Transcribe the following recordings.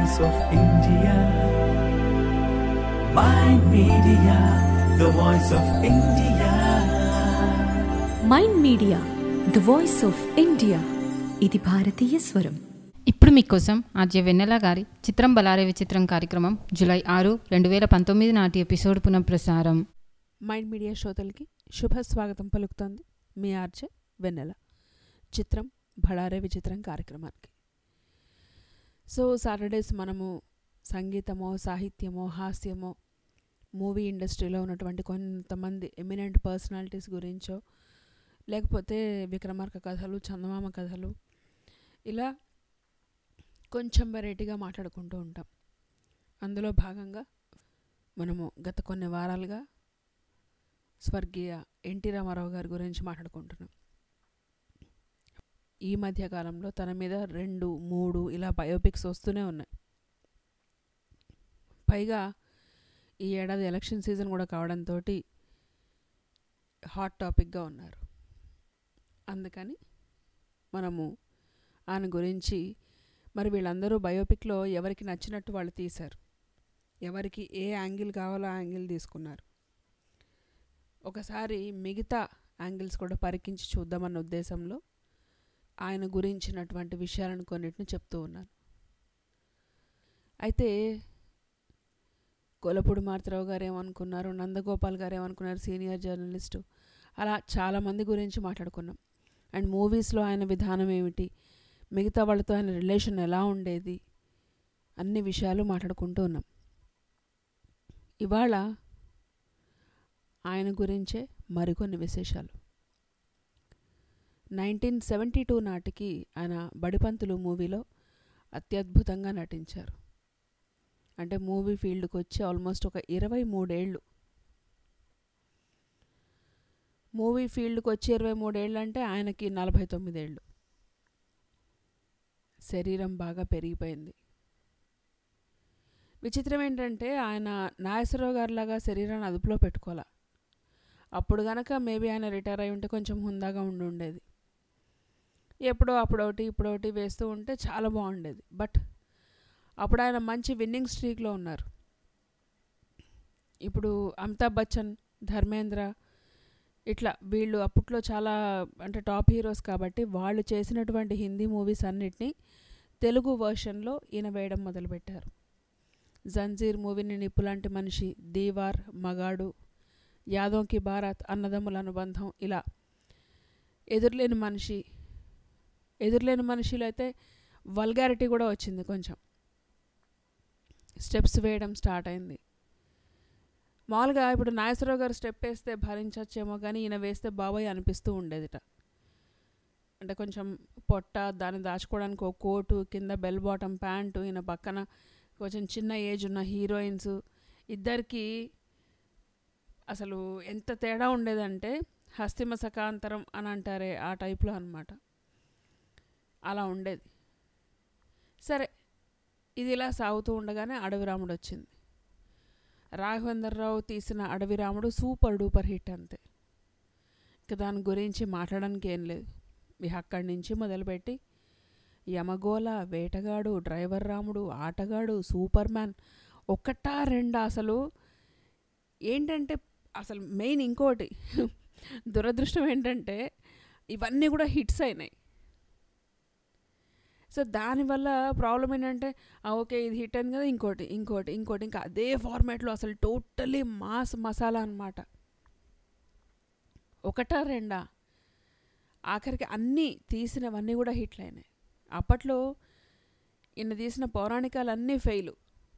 voice of India. My media, the voice of India. Mind media the voice of India ఇది భారతీయ స్వరం ఇప్పుడు మీకోసం ఆర్జే వెన్నెల గారి చిత్రం బలారే విచిత్రం కార్యక్రమం జూలై ఆరు రెండు వేల పంతొమ్మిది నాటి ఎపిసోడ్ పునఃప్రసారం మైండ్ మీడియా శ్రోతలకి శుభ స్వాగతం పలుకుతోంది మీ ఆర్జే వెన్నెల చిత్రం భళారే విచిత్రం కార్యక్రమానికి సో సాటర్డేస్ మనము సంగీతమో సాహిత్యమో హాస్యమో మూవీ ఇండస్ట్రీలో ఉన్నటువంటి కొంతమంది ఎమినెంట్ పర్సనాలిటీస్ గురించో లేకపోతే విక్రమార్క కథలు చందమామ కథలు ఇలా కొంచెం వెరైటీగా మాట్లాడుకుంటూ ఉంటాం అందులో భాగంగా మనము గత కొన్ని వారాలుగా స్వర్గీయ ఎన్టీ రామారావు గారి గురించి మాట్లాడుకుంటున్నాం ఈ మధ్య కాలంలో తన మీద రెండు మూడు ఇలా బయోపిక్స్ వస్తూనే ఉన్నాయి పైగా ఈ ఏడాది ఎలక్షన్ సీజన్ కూడా కావడంతో హాట్ టాపిక్గా ఉన్నారు అందుకని మనము ఆయన గురించి మరి వీళ్ళందరూ బయోపిక్లో ఎవరికి నచ్చినట్టు వాళ్ళు తీశారు ఎవరికి ఏ యాంగిల్ కావాలో ఆ యాంగిల్ తీసుకున్నారు ఒకసారి మిగతా యాంగిల్స్ కూడా పరికించి చూద్దామన్న ఉద్దేశంలో ఆయన గురించినటువంటి విషయాలను కొన్నిటిని చెప్తూ ఉన్నాను అయితే గొలపూడి మారుతరావు గారు ఏమనుకున్నారు నందగోపాల్ గారు ఏమనుకున్నారు సీనియర్ జర్నలిస్టు అలా చాలామంది గురించి మాట్లాడుకున్నాం అండ్ మూవీస్లో ఆయన విధానం ఏమిటి మిగతా వాళ్ళతో ఆయన రిలేషన్ ఎలా ఉండేది అన్ని విషయాలు మాట్లాడుకుంటూ ఉన్నాం ఇవాళ ఆయన గురించే మరికొన్ని విశేషాలు నైన్టీన్ సెవెంటీ టూ నాటికి ఆయన బడిపంతులు మూవీలో అత్యద్భుతంగా నటించారు అంటే మూవీ ఫీల్డ్కి వచ్చి ఆల్మోస్ట్ ఒక ఇరవై మూడేళ్ళు మూవీ ఫీల్డ్కి వచ్చి ఇరవై మూడేళ్ళు అంటే ఆయనకి నలభై తొమ్మిదేళ్ళు శరీరం బాగా పెరిగిపోయింది విచిత్రం ఏంటంటే ఆయన నాగేశ్వరరావు గారిలాగా శరీరాన్ని అదుపులో పెట్టుకోవాల అప్పుడు గనక మేబీ ఆయన రిటైర్ అయి ఉంటే కొంచెం హుందాగా ఉండి ఉండేది ఎప్పుడో అప్పుడొకటి ఇప్పుడొకటి వేస్తూ ఉంటే చాలా బాగుండేది బట్ అప్పుడు ఆయన మంచి విన్నింగ్ స్ట్రీక్లో ఉన్నారు ఇప్పుడు అమితాబ్ బచ్చన్ ధర్మేంద్ర ఇట్లా వీళ్ళు అప్పట్లో చాలా అంటే టాప్ హీరోస్ కాబట్టి వాళ్ళు చేసినటువంటి హిందీ మూవీస్ అన్నిటినీ తెలుగు వర్షన్లో ఈయన వేయడం మొదలుపెట్టారు జంజీర్ మూవీని నిప్పులాంటి మనిషి దీవార్ మగాడు యాదోంకి భారత్ అన్నదమ్ముల అనుబంధం ఇలా ఎదురులేని మనిషి ఎదురులేని మనిషిలో అయితే వల్గారిటీ కూడా వచ్చింది కొంచెం స్టెప్స్ వేయడం స్టార్ట్ అయింది మామూలుగా ఇప్పుడు నాగేశ్వరరావు గారు స్టెప్ వేస్తే భరించచ్చేమో కానీ ఈయన వేస్తే బాబాయ్ అనిపిస్తూ ఉండేదిట అంటే కొంచెం పొట్ట దాన్ని దాచుకోవడానికి ఒక కోటు కింద బెల్ బాటమ్ ప్యాంటు ఈయన పక్కన కొంచెం చిన్న ఏజ్ ఉన్న హీరోయిన్స్ ఇద్దరికి అసలు ఎంత తేడా ఉండేదంటే హస్తిమ సకాంతరం అని అంటారే ఆ టైప్లో అనమాట అలా ఉండేది సరే ఇది ఇలా సాగుతూ ఉండగానే అడవి రాముడు వచ్చింది రాఘవేంద్రరావు తీసిన అడవి రాముడు సూపర్ డూపర్ హిట్ అంతే ఇక దాని గురించి మాట్లాడడానికి ఏం లేదు ఇక అక్కడి నుంచి మొదలుపెట్టి యమగోళ వేటగాడు డ్రైవర్ రాముడు ఆటగాడు సూపర్ మ్యాన్ ఒకటా రెండా అసలు ఏంటంటే అసలు మెయిన్ ఇంకోటి దురదృష్టం ఏంటంటే ఇవన్నీ కూడా హిట్స్ అయినాయి సో దానివల్ల ప్రాబ్లం ఏంటంటే ఓకే ఇది హిట్ అయింది కదా ఇంకోటి ఇంకోటి ఇంకోటి ఇంకా అదే ఫార్మాట్లో అసలు టోటలీ మాస్ మసాలా అనమాట ఒకటా రెండా ఆఖరికి అన్నీ తీసినవన్నీ కూడా హిట్లు అయినాయి అప్పట్లో ఈయన తీసిన పౌరాణికాలు అన్నీ ఫెయిలు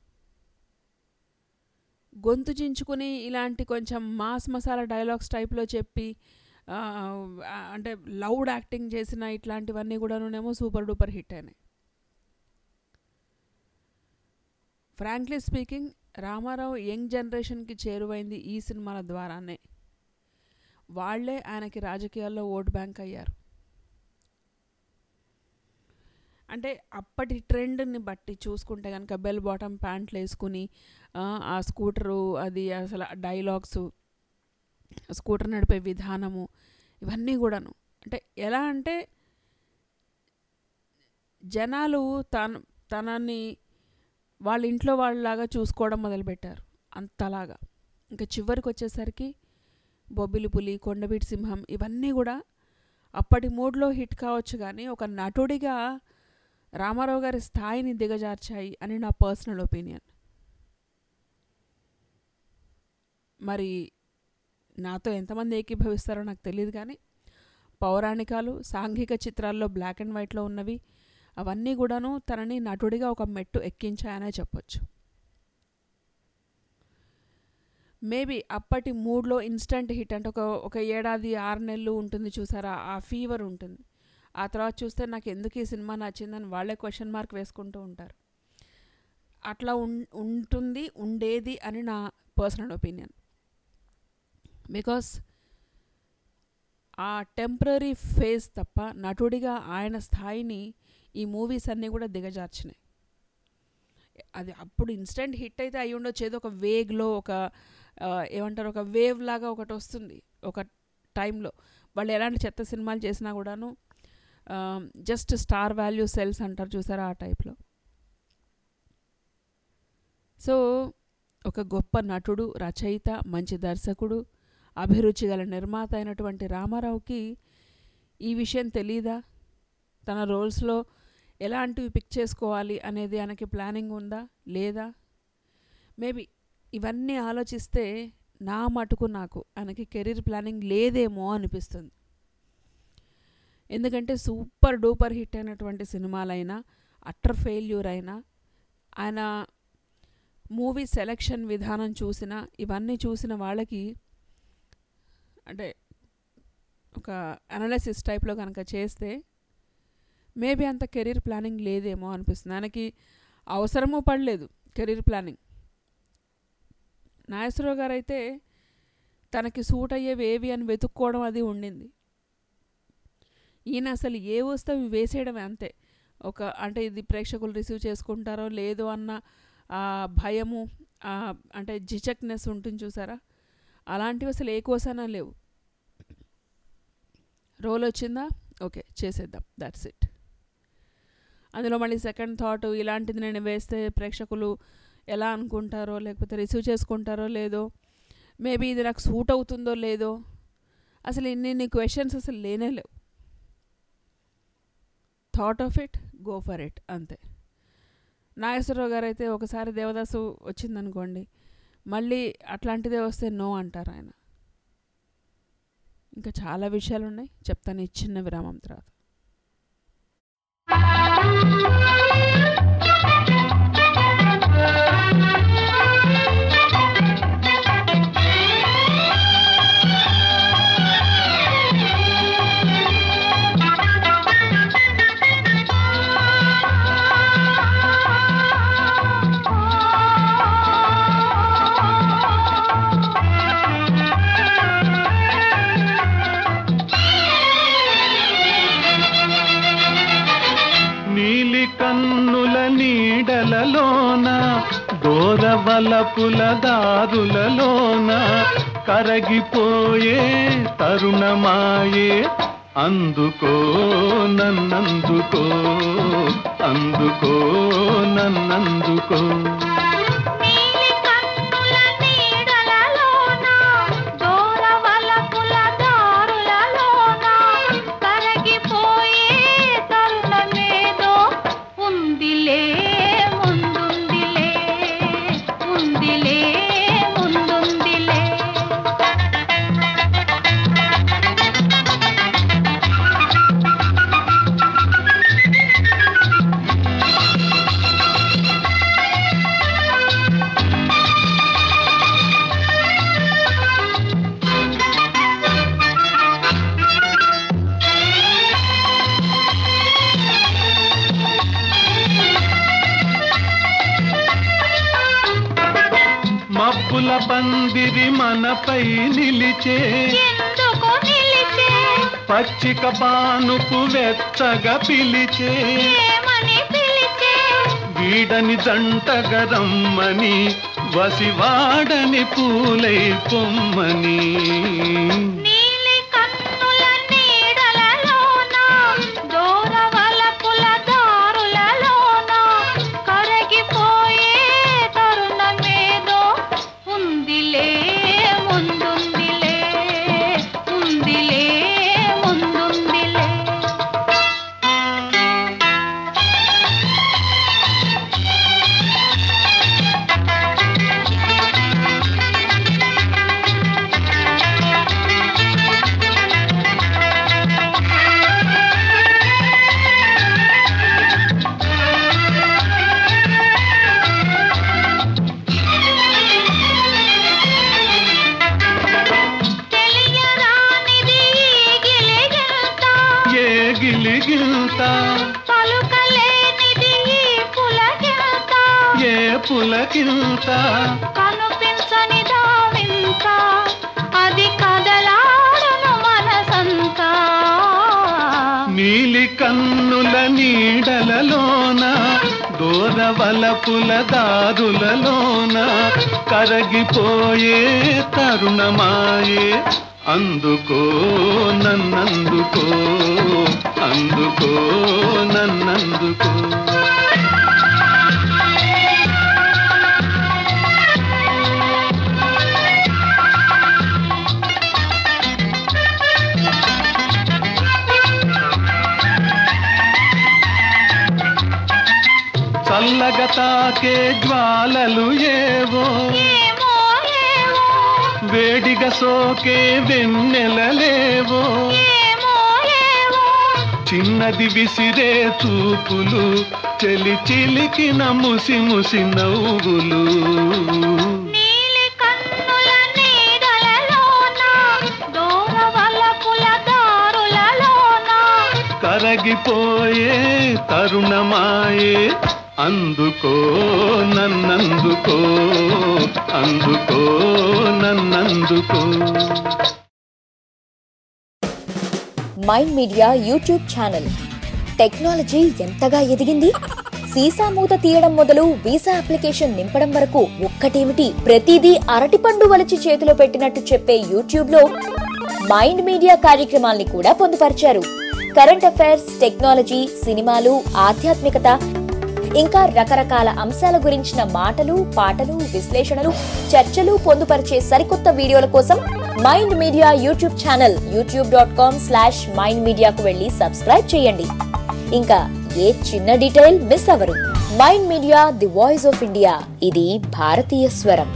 గొంతు చించుకుని ఇలాంటి కొంచెం మాస్ మసాలా డైలాగ్స్ టైప్లో చెప్పి అంటే లౌడ్ యాక్టింగ్ చేసిన ఇట్లాంటివన్నీ కూడానేమో సూపర్ డూపర్ హిట్ అయినాయి ఫ్రాంక్లీ స్పీకింగ్ రామారావు యంగ్ జనరేషన్కి చేరువైంది ఈ సినిమాల ద్వారానే వాళ్లే ఆయనకి రాజకీయాల్లో ఓట్ బ్యాంక్ అయ్యారు అంటే అప్పటి ట్రెండ్ని బట్టి చూసుకుంటే కనుక బెల్ బాటమ్ ప్యాంట్లు వేసుకుని ఆ స్కూటరు అది అసలు డైలాగ్స్ స్కూటర్ నడిపే విధానము ఇవన్నీ కూడాను అంటే ఎలా అంటే జనాలు తన తనని వాళ్ళ ఇంట్లో వాళ్ళలాగా చూసుకోవడం మొదలుపెట్టారు అంతలాగా ఇంకా చివరికి వచ్చేసరికి బొబ్బిలి పులి కొండవీటి సింహం ఇవన్నీ కూడా అప్పటి మూడ్లో హిట్ కావచ్చు కానీ ఒక నటుడిగా రామారావు గారి స్థాయిని దిగజార్చాయి అని నా పర్సనల్ ఒపీనియన్ మరి నాతో ఎంతమంది ఏకీభవిస్తారో నాకు తెలియదు కానీ పౌరాణికాలు సాంఘిక చిత్రాల్లో బ్లాక్ అండ్ వైట్లో ఉన్నవి అవన్నీ కూడాను తనని నటుడిగా ఒక మెట్టు ఎక్కించాయనే చెప్పొచ్చు మేబీ అప్పటి మూడ్లో ఇన్స్టంట్ హిట్ అంటే ఒక ఒక ఏడాది ఆరు నెలలు ఉంటుంది చూసారా ఆ ఫీవర్ ఉంటుంది ఆ తర్వాత చూస్తే నాకు ఎందుకు ఈ సినిమా నచ్చిందని వాళ్ళే క్వశ్చన్ మార్క్ వేసుకుంటూ ఉంటారు అట్లా ఉన్ ఉంటుంది ఉండేది అని నా పర్సనల్ ఒపీనియన్ బికాస్ ఆ టెంపరీ ఫేజ్ తప్ప నటుడిగా ఆయన స్థాయిని ఈ మూవీస్ అన్నీ కూడా దిగజార్చినాయి అది అప్పుడు ఇన్స్టెంట్ హిట్ అయితే అయి ఉండొచ్చు ఏదో ఒక వేగ్లో ఒక ఆ, ఏమంటారు ఒక వేవ్ లాగా ఒకటి వస్తుంది ఒక టైంలో వాళ్ళు ఎలాంటి చెత్త సినిమాలు చేసినా కూడాను జస్ట్ స్టార్ వాల్యూ సెల్స్ అంటారు చూసారా ఆ టైప్లో సో ఒక గొప్ప నటుడు రచయిత మంచి దర్శకుడు అభిరుచి గల నిర్మాత అయినటువంటి రామారావుకి ఈ విషయం తెలీదా తన రోల్స్లో ఎలాంటివి పిక్ చేసుకోవాలి అనేది ఆయనకి ప్లానింగ్ ఉందా లేదా మేబీ ఇవన్నీ ఆలోచిస్తే నా మటుకు నాకు ఆయనకి కెరీర్ ప్లానింగ్ లేదేమో అనిపిస్తుంది ఎందుకంటే సూపర్ డూపర్ హిట్ అయినటువంటి సినిమాలైనా అట్టర్ ఫెయిల్యూర్ అయినా ఆయన మూవీ సెలెక్షన్ విధానం చూసిన ఇవన్నీ చూసిన వాళ్ళకి అంటే ఒక అనాలిసిస్ టైప్లో కనుక చేస్తే మేబీ అంత కెరీర్ ప్లానింగ్ లేదేమో అనిపిస్తుంది ఆయనకి అవసరమూ పడలేదు కెరీర్ ప్లానింగ్ నాగేశ్వరరావు గారు అయితే తనకి సూట్ అయ్యేవి ఏవి అని వెతుక్కోవడం అది ఉండింది ఈయన అసలు ఏ వస్తే అవి వేసేయడమే అంతే ఒక అంటే ఇది ప్రేక్షకులు రిసీవ్ చేసుకుంటారో లేదో అన్న ఆ భయము ఆ అంటే జిచక్నెస్ ఉంటుంది చూసారా అలాంటివి అసలు ఏ కోసానా లేవు రోల్ వచ్చిందా ఓకే చేసేద్దాం దట్స్ ఇట్ అందులో మళ్ళీ సెకండ్ థాట్ ఇలాంటిది నేను వేస్తే ప్రేక్షకులు ఎలా అనుకుంటారో లేకపోతే రిసీవ్ చేసుకుంటారో లేదో మేబీ ఇది నాకు సూట్ అవుతుందో లేదో అసలు ఇన్ని క్వశ్చన్స్ అసలు లేనే లేవు thought of it go for it అంతే నాగేశ్వరరావు గారు అయితే ఒకసారి దేవదాసు వచ్చిందనుకోండి మళ్ళీ అట్లాంటిదే వస్తే నో అంటారు ఆయన ఇంకా చాలా విషయాలు ఉన్నాయి చెప్తాను ఈ చిన్న విరామం తర్వాత నీలి కన్నుల నీడలలోన దూరవలపుల దారులలోన కరగిపోయే తరుణమాయే అందుకో నన్నందుకో అందుకో నన్నందుకో నీలి కన్నుల నీడలలోన దూరవలపుల దారులలోన కరగిపోయే తరుణమేదో ఉందిలే ముందుందిలే ఉందిలే ముందుందిలే మబ్బుల పందిరి మనపై నిలిచే ఎందుకు నిలిచే పచ్చిక పానుపు వెచ్చగా పిలిచే ఏమని పిలిచే వీడని జంటగా రమ్మని వసివాడని పూలై పొమ్మని నీలి కన్నుల నీడలలోన దూరవలపుల దారులలోన కరగిపోయే పులకింత పలుకలేనిది ఈ పులకింత ఏ పులకింత కనుపించని దావింత అది కదలాడును మనసంతా నీలి కన్నుల నీడలలోన దూరవలపుల దారులలోన కరగిపోయే తరుణమాయే అందుకో నన్నందుకో అందుకో నన్నందుకో చల్లగా తాకే జ్వాలలు ఏవో ఏమో ఏమో వేడిగా సోకే వెన్నెలలేవో ఏమో ఏమో చిన్నది విసిరే చూపులు చెలి చిలికిన ముసి ముసి నవ్వులు నీలి కన్నుల నీడలలోన దూరవలపుల దారులలోన కరగిపోయే తరుణమాయే అందుకో నన్నందుకో అందుకో నన్నందుకో mind media YouTube channel technology ఎంతగా ఎదిగింది సీసా మూత తీయడం మొదలు వీసా అప్లికేషన్ నింపడం వరకు ఒక్కటేమిటి ప్రతిదీ అరటిపండు వలిచి చేతిలో పెట్టినట్టు చెప్పే యూట్యూబ్ లో మైండ్ మీడియా కార్యక్రమాల్ని కూడా పొందుపరిచారు కరెంట్ అఫైర్స్ టెక్నాలజీ సినిమాలు ఆధ్యాత్మికత ఇంకా రకరకాల అంశాల గురించిన మాటలు పాటలు విశ్లేషణలు చర్చలు పొందుపరిచే సరికొత్త వీడియోల కోసం mind media YouTube channel YouTube dot com slash mind మీడియాకు వెళ్ళి సబ్స్క్రైబ్ చేయండి ఇంకా ఏ చిన్న డీటెయిల్ మిస్ అవ్వరు mind media the voice of India ఇది భారతీయ స్వరం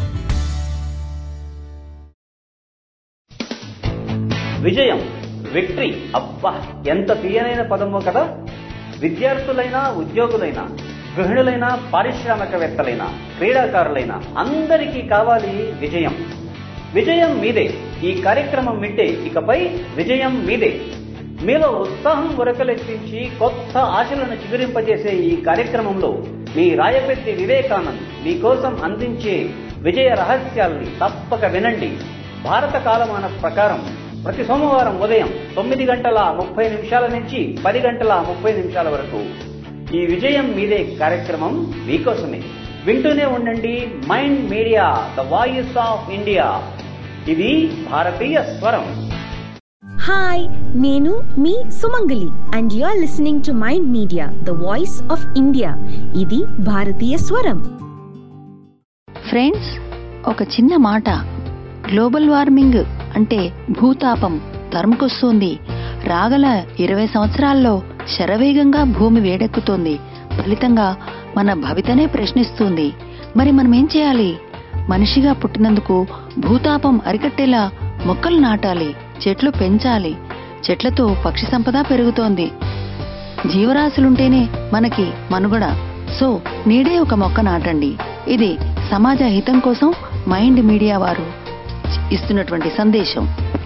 విజయం విక్టరీ అబ్బా ఎంత తీయనైన పదమో కదా విద్యార్థులైనా ఉద్యోగులైనా గృహిణులైనా పారిశ్రామికవేత్తలైనా క్రీడాకారులైన అందరికీ కావాలి విజయం విజయం మీదే ఈ కార్యక్రమం వింటే ఇకపై విజయం మీదే మీలో ఉత్సాహం ఉరకలెత్తించి కొత్త ఆశలను చిగురింపజేసే ఈ కార్యక్రమంలో మీ రాయపెట్టి వివేకానంద్ మీకోసం అందించే విజయ రహస్యాల్ని తప్పక వినండి భారత కాలమాన ప్రకారం ప్రతి సోమవారం ఉదయం తొమ్మిది గంటల ముప్పై నిమిషాల నుంచి పది గంటల ముప్పై నిమిషాల వరకు ఈ విజయం మీదే కార్యక్రమం మీకోసమే వింటూనే ఉండండి mind media the voice of India ఇది భారతీయ స్వరం హాయ్ నేను మీ Sumangali and you are listening to mind media the voice of India ఇది భారతీయ స్వరం ఫ్రెండ్స్ ఒక చిన్న మాట గ్లోబల్ వార్మింగ్ అంటే భూతాపం తరుముకొస్తోంది రాగల ఇరవై సంవత్సరాల్లో శరవేగంగా భూమి వేడెక్కుతోంది ఫలితంగా మన భవితనే ప్రశ్నిస్తుంది మరి మనం ఏం చేయాలి మనిషిగా పుట్టినందుకు భూతాపం అరికట్టేలా మొక్కలు నాటాలి చెట్లు పెంచాలి చెట్లతో పక్షి సంపద పెరుగుతోంది జీవరాశులుంటేనే మనకి మనుగడ సో నీడే ఒక మొక్క నాటండి ఇది సమాజ హితం కోసం మైండ్ మీడియా వారు ఇస్తున్నటువంటి సందేశం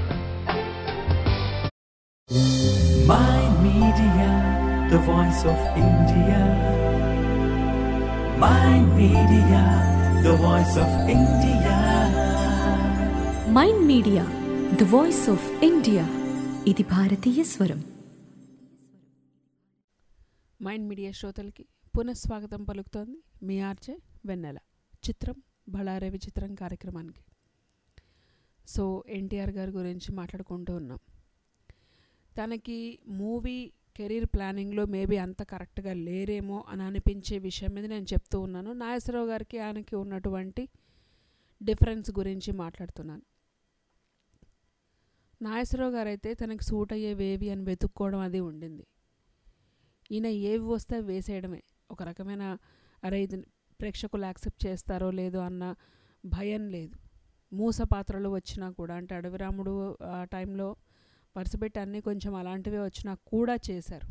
Mind Media, the voice of India. Mind Media, the voice of India. Mind media the voice of India ఇది భారతీయ స్వరం మైండ్ మీడియా శ్రోతలకి పునఃస్వాగతం పలుకుతోంది మీ ఆర్జే వెన్నెల చిత్రం బళారే విచిత్రం కార్యక్రమానికి సో ఎన్టీఆర్ గారి గురించి మాట్లాడుకుంటూ ఉన్నాం తనకి మూవీ కెరీర్ ప్లానింగ్లో మేబీ అంత కరెక్ట్గా లేరేమో అని అనిపించే విషయం మీద నేను చెప్తూ ఉన్నాను నాగేశ్వరరావు గారికి ఆయనకి ఉన్నటువంటి డిఫరెన్స్ గురించి మాట్లాడుతున్నాను నాగేశ్వరరావు గారు అయితే తనకి సూట్ అయ్యేవేవి అని వెతుక్కోవడం అది ఉండింది ఈయన ఏవి వస్తే అవి వేసేయడమే ఒక రకమైన అరే ఇది ప్రేక్షకులు యాక్సెప్ట్ చేస్తారో లేదో అన్న భయం లేదు మూస పాత్రలు వచ్చినా కూడా అంటే అడవిరాముడు ఆ టైంలో వరుసపెట్టి అన్నీ కొంచెం అలాంటివే వచ్చినా కూడా చేశారు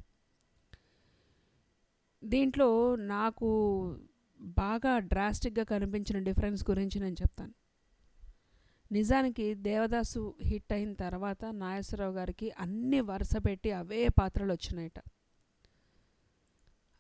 దీంట్లో నాకు బాగా డ్రాస్టిక్గా కనిపించిన డిఫరెన్స్ గురించి నేను చెప్తాను నిజానికి దేవదాసు హిట్ అయిన తర్వాత నాగేశ్వరరావు గారికి అన్ని వరుస పెట్టి అవే పాత్రలు వచ్చినాయట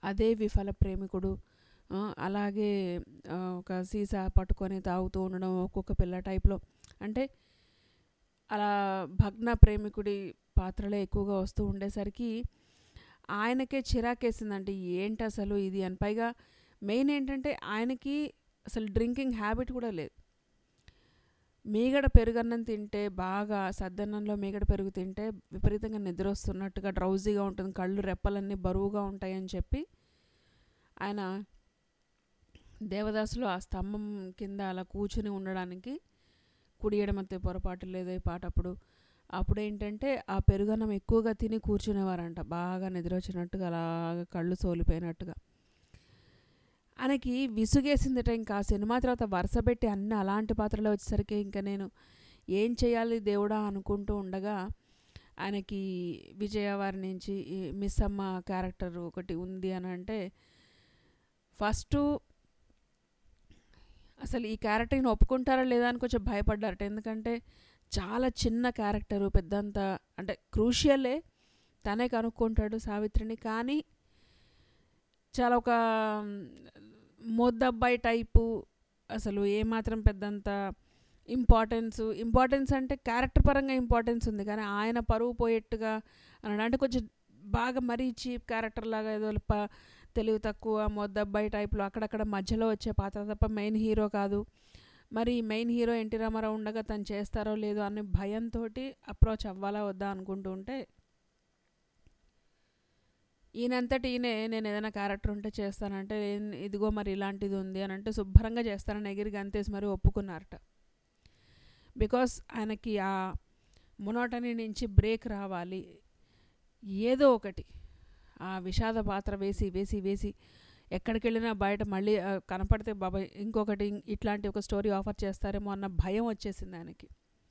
అదే విఫల ప్రేమికుడు ఆ, అలాగే ఆ, ఒక సీసా పట్టుకొని తాగుతూ ఉండడం ఒక్కొక్క పిల్ల టైప్లో అంటే అలా భగ్న ప్రేమికుడి పాత్రలే ఎక్కువగా వస్తూ ఉండేసరికి ఆయనకే చిరాకేసిందంటే ఏంటి అసలు ఇది అని పైగా మెయిన్ ఏంటంటే ఆయనకి అసలు డ్రింకింగ్ హ్యాబిట్ కూడా లేదు మీగడ పెరుగన్నం తింటే బాగా సద్దన్నంలో మీగడ పెరుగు తింటే విపరీతంగా నిద్ర వస్తున్నట్టుగా డ్రౌజీగా ఉంటుంది కళ్ళు రెప్పలన్నీ బరువుగా ఉంటాయని చెప్పి ఆయన దేవదాసులో ఆ స్తంభం కింద అలా కూర్చుని ఉండడానికి కుడి ఎడమతే పొరపాటు లేదో ఈ పాట అప్పుడు అప్పుడు ఏంటంటే ఆ పెరుగన్నం ఎక్కువగా తిని కూర్చునేవారంట బాగా నిద్ర వచ్చినట్టుగా అలాగా కళ్ళు సోలిపోయినట్టుగా ఆయనకి విసుగేసిందట ఇంకా ఆ సినిమా తర్వాత వరుస పెట్టి అన్ని అలాంటి పాత్రలు వచ్చేసరికి ఇంకా నేను ఏం చేయాలి దేవుడా అనుకుంటూ ఉండగా ఆయనకి విజయవారి నుంచి ఈ మిస్ అమ్మ క్యారెక్టర్ ఒకటి ఉంది అని అంటే ఫస్ట్ అసలు ఈ క్యారెక్టర్ని ఒప్పుకుంటారా లేదా అని కొంచెం భయపడ్డారట ఎందుకంటే చాలా చిన్న క్యారెక్టరు పెద్దంత అంటే క్రూషియలే తనే కనుక్కుంటాడు సావిత్రిని కానీ చాలా ఒక మొద్దబ్బాయి టైపు అసలు ఏమాత్రం పెద్దంత ఇంపార్టెన్స్ ఇంపార్టెన్స్ అంటే క్యారెక్టర్ పరంగా ఇంపార్టెన్స్ ఉంది కానీ ఆయన పరువు పోయేట్టుగా అని అంటే కొంచెం బాగా మరీ చీప్ క్యారెక్టర్ లాగా ఏదో ప తెలివి తక్కువ మొద్దబ్బాయి టైప్లో అక్కడక్కడ మధ్యలో వచ్చే పాత్ర తప్ప మెయిన్ హీరో కాదు మరి మెయిన్ హీరో ఎన్టీ రామారావు ఉండగా తను చేస్తారో లేదో అనే భయంతో అప్రోచ్ అవ్వాలా వద్దా అనుకుంటూ ఉంటే ఈయనంతటి ఈయనే నేను ఏదైనా క్యారెక్టర్ ఉంటే చేస్తానంటే "ఏం- ఇదిగో మరి ఇలాంటిది ఉంది అని అంటే శుభ్రంగా చేస్తానని ఎగిరి గంతేసి మరి ఒప్పుకున్నారట బికాస్ ఆయనకి ఆ మొనోటనీ నుంచి బ్రేక్ రావాలి ఏదో ఒకటి ఆ విషాద పాత్ర వేసి వేసి వేసి ఎక్కడికి వెళ్ళినా బయట మళ్ళీ ఆ, కనపడితే బాబాయ్ ఇంకొకటి ఇం- ఇట్లాంటి ఒక స్టోరీ ఆఫర్ చేస్తారేమో అన్న భయం వచ్చేసింది ఆయనకి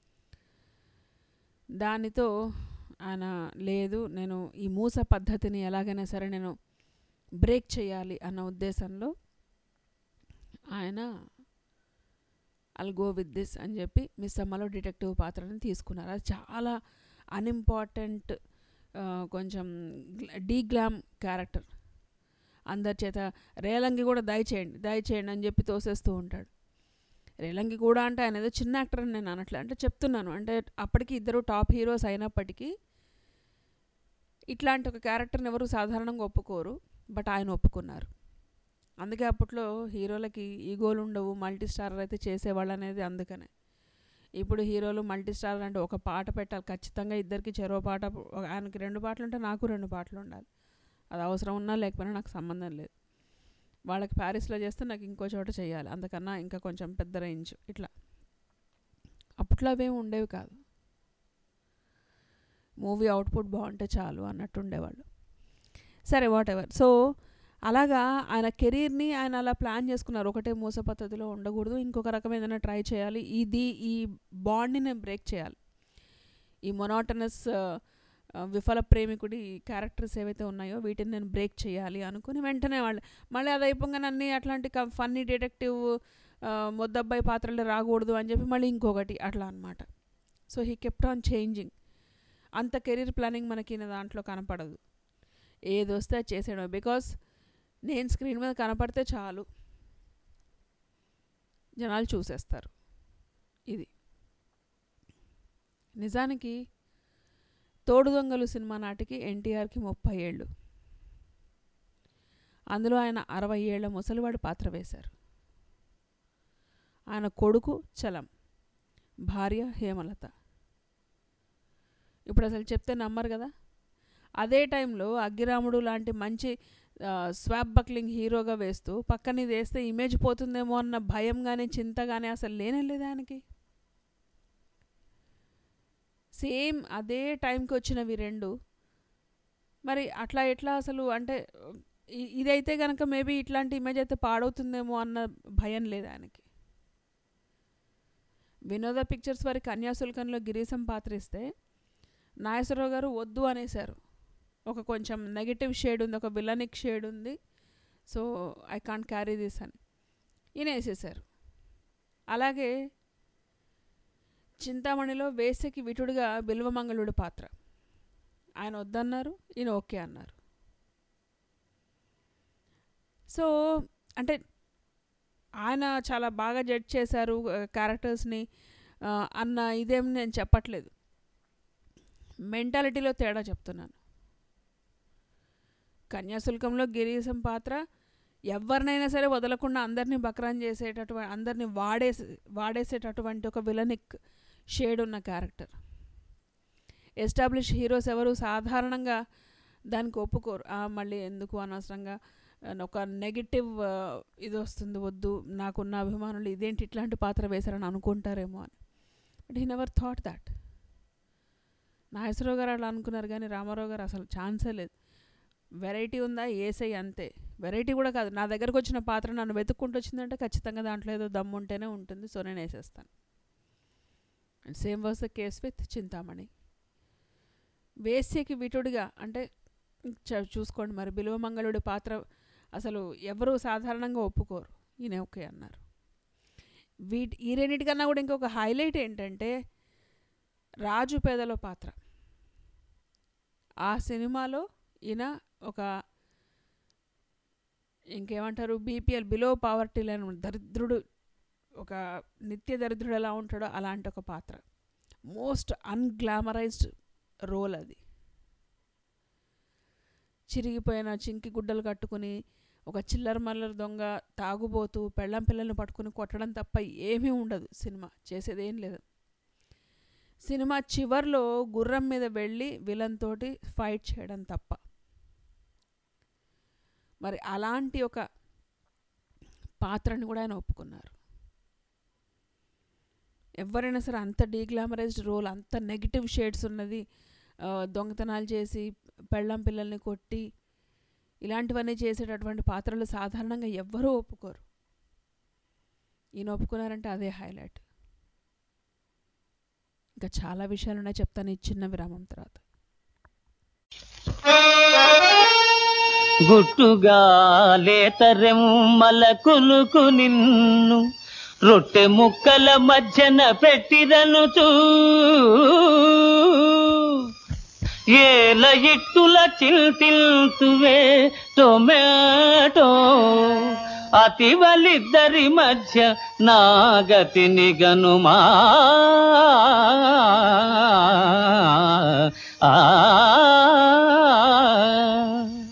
దానితో ఆయన లేదు నేను ఈ మూస పద్ధతిని ఎలాగైనా సరే నేను బ్రేక్ చేయాలి అన్న ఉద్దేశంలో ఆయన అల్ గో విత్ దిస్ అని చెప్పి మిస్ అమ్మలో డిటెక్టివ్ పాత్రని తీసుకున్నారు అది చాలా అన్ఇంపార్టెంట్ కొంచెం డీ గ్లామ్ క్యారెక్టర్ అందరి చేత రేలంగి కూడా దయచేయండి దయచేయండి అని చెప్పి తోసేస్తూ ఉంటాడు రేలంగి కూడా అంటే ఆయన ఏదో చిన్న యాక్టర్ అని నేను అనట్లే అంటే చెప్తున్నాను అంటే అప్పటికి ఇద్దరు టాప్ హీరోస్ అయినప్పటికీ ఇట్లాంటి ఒక క్యారెక్టర్ని ఎవరు సాధారణంగా ఒప్పుకోరు బట్ ఆయన ఒప్పుకున్నారు అందుకే అప్పట్లో హీరోలకి ఈగోలు ఉండవు మల్టీ స్టారర్ అయితే చేసేవాళ్ళు అనేది అందుకనే ఇప్పుడు హీరోలు మల్టీ స్టారర్ అంటే ఒక పాట పెట్టాలి ఖచ్చితంగా ఇద్దరికి చెరో పాట ఒక- ఆయనకి రెండు పాటలు ఉంటే నాకు రెండు పాటలు ఉండాలి అది అవసరం ఉన్నా లేకపోయినా నాకు సంబంధం లేదు వాళ్ళకి ప్యారిస్లో చేస్తే నాకు ఇంకో చోట చేయాలి అందుకన్నా ఇంకా కొంచెం పెద్ద రేంజ్ ఇట్లా అప్పట్లో అవేమి ఉండేవి కాదు మూవీ అవుట్పుట్ బాగుంటే చాలు అన్నట్టు ఉండేవాళ్ళు సరే వాట్ ఎవర్ సో అలాగా ఆయన కెరీర్ని ఆయన అలా ప్లాన్ చేసుకున్నారు ఒకటే మూస పద్ధతిలో ఉండకూడదు ఇంకొక రకం ఏదైనా ట్రై చేయాలి ఇది ఈ బాండ్ని నేను బ్రేక్ చేయాలి ఈ మొనాటనస్ విఫల ప్రేమికుడి క్యారెక్టర్స్ ఏవైతే ఉన్నాయో వీటిని నేను బ్రేక్ చేయాలి అనుకుని వెంటనే వాళ్ళు మళ్ళీ అది అయిపోగానే అన్ని అట్లాంటి ఫన్నీ డిటెక్టివ్ మొద్దబ్బాయి పాత్రలు రాకూడదు అని చెప్పి మళ్ళీ ఇంకొకటి అట్లా అనమాట so he kept on changing అంత కెరీర్ ప్లానింగ్ మనకి ఈయన దాంట్లో కనపడదు ఏది వస్తే అది చేసేయడం బికాస్ నేను స్క్రీన్ మీద కనపడితే చాలు జనాలు చూసేస్తారు ఇది నిజానికి తోడు దొంగలు సినిమా నాటికి ఎన్టీఆర్కి ముప్పై ఏళ్ళు అందులో ఆయన అరవై ఏళ్ల ముసలివాడి పాత్ర వేశారు ఆయన కొడుకు చలం భార్య హేమలత ఇప్పుడు అసలు చెప్తే నమ్మరు కదా అదే టైంలో అగ్గిరాముడు లాంటి మంచి స్వాప్ బక్లింగ్ హీరోగా వేస్తూ పక్కన ఇది వేస్తే ఇమేజ్ పోతుందేమో అన్న భయం కానీ చింత కానీ అసలు లేనే లేదు ఆయనకి సేమ్ అదే టైంకి వచ్చినవి రెండు మరి అట్లా ఎట్లా అసలు అంటే ఇ- ఇదైతే కనుక మేబీ ఇట్లాంటి ఇమేజ్ అయితే పాడవుతుందేమో అన్న భయం లేదు ఆయనకి వినోద పిక్చర్స్ వారి కన్యాశుల్కంలో గిరీశం పాత్ర ఇస్తే నాగేశ్వరరావు గారు వద్దు అనేశారు ఒక కొంచెం నెగిటివ్ షేడ్ ఉంది ఒక విలనిక్ షేడ్ ఉంది so I can't carry this అని ఈయన వేసేసారు అలాగే చింతామణిలో వేసకి విటుడుగా బిల్వమంగళుడి పాత్ర ఆయన వద్దన్నారు ఈయన ఓకే అన్నారు సో అంటే ఆయన చాలా బాగా జడ్జ్ చేశారు క్యారెక్టర్స్ని అన్న ఇదేం నేను చెప్పట్లేదు మెంటాలిటీలో తేడా చెప్తున్నాను కన్యాశుల్కంలో గిరీశం పాత్ర ఎవరినైనా సరే వదలకుండా అందరినీ బక్రాన్ చేసేటటువంటి అందరినీ వాడేసి వాడేసేటటువంటి ఒక విలనిక్ షేడ్ ఉన్న క్యారెక్టర్ ఎస్టాబ్లిష్ హీరోస్ ఎవరు సాధారణంగా దానికి ఒప్పుకోరు "ఆ, మళ్ళీ ఎందుకు అనవసరంగా ఆ, ఒక నెగిటివ్ ఇది వస్తుంది వద్దు నాకున్న అభిమానులు ఇదేంటి ఇట్లాంటి పాత్ర వేశారని అనుకుంటారేమో అని but he never thought that Nageswara Rao garu అలా అనుకున్నారు కానీ రామారావు గారు అసలు ఛాన్సే లేదు వెరైటీ ఉందా ఏసై అంతే వెరైటీ కూడా కాదు నా దగ్గరకు వచ్చిన పాత్ర నన్ను వెతుక్కుంటూ వచ్చిందంటే ఖచ్చితంగా దాంట్లో ఏదో దమ్ము ఉంటేనే ఉంటుంది సో నేను వేసేస్తాను and same was the case with Chintamani వేశ్యకి విటుడిగా అంటే చ- చూసుకోండి మరి బిలువమంగళుడి పాత్ర అసలు ఎవరు సాధారణంగా ఒప్పుకోరు ఈయన ఓకే అన్నారు వీటి ఈ రెండింటికన్నా కూడా ఇంకొక హైలైట్ ఏంటంటే రాజు పేదలో పాత్ర ఆ సినిమాలో ఈయన ఒక ఇంకేమంటారు బీపీఎల్ బిలో పావర్టీ లైన్ దరిద్రుడు ఒక నిత్య దరిద్రుడు ఎలా ఉంటాడో అలాంటి ఒక పాత్ర మోస్ట్ అన్గ్లామరైజ్డ్ రోల్ అది చిరిగిపోయిన చింకి గుడ్డలు కట్టుకుని ఒక చిల్లర మల్లర దొంగ తాగుబోతూ పెళ్ళం పిల్లల్ని పట్టుకుని కొట్టడం తప్ప ఏమీ ఉండదు సినిమా చేసేది ఏం లేదు సినిమా చివర్లో గుర్రం మీద వెళ్ళి విలన్ తోటి ఫైట్ చేయడం తప్ప మరి అలాంటి ఒక పాత్రని కూడా ఆయన ఒప్పుకున్నారు ఎవరైనా సరే అంత డీగ్లామరైజ్డ్ రోల్ అంత నెగిటివ్ షేడ్స్ ఉన్నది ఆ, దొంగతనాలు చేసి పెళ్ళం పిల్లల్ని కొట్టి ఇలాంటివన్నీ చేసేటటువంటి పాత్రలు సాధారణంగా ఎవ్వరూ ఒప్పుకోరు ఈయన ఒప్పుకున్నారంటే అదే హైలైట్ ఇంకా చాలా విషయాలు ఉన్నాయి చెప్తాను ఈ చిన్న విరామం తర్వాత గుట్టుగా లేతరెమ్మల కులుకు నిన్ను రొట్టె ముక్కల మధ్యన పెట్టిరనుచూ ఏల ఇట్టుల చిల్తిల్తువే టొమాటో అతివలిద్దరి మధ్య నాగతిని గనుమా ఆ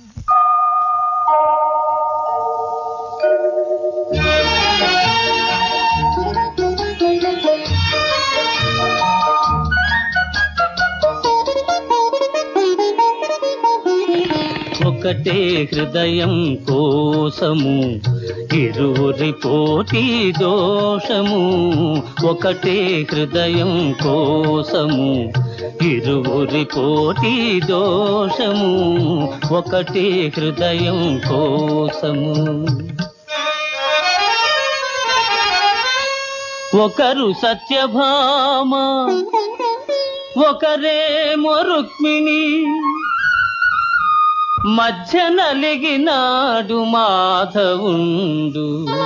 ఒకటే హృదయం కోసము ఇరువురి పోటీ దోషము ఒకటే హృదయం కోసము ఇరువురి పోటీ దోషము ఒకటే హృదయం కోసము ఒకరు సత్యభామ ఒకరేమో రుక్మిణి మధ్య నలిగినాడు మాధవుండు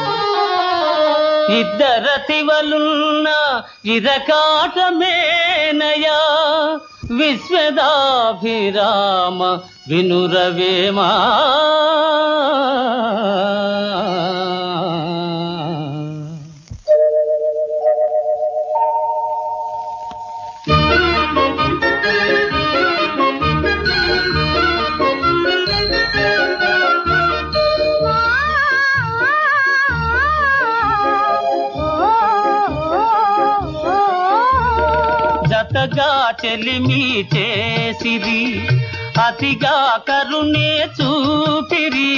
ఇద్దరతివలున్న ఇరకాటమేనయా విశ్వదాభిరామ వినురవేమా జతగా చెలిమి చేసిరి అతిగా కరుణే చూపిరి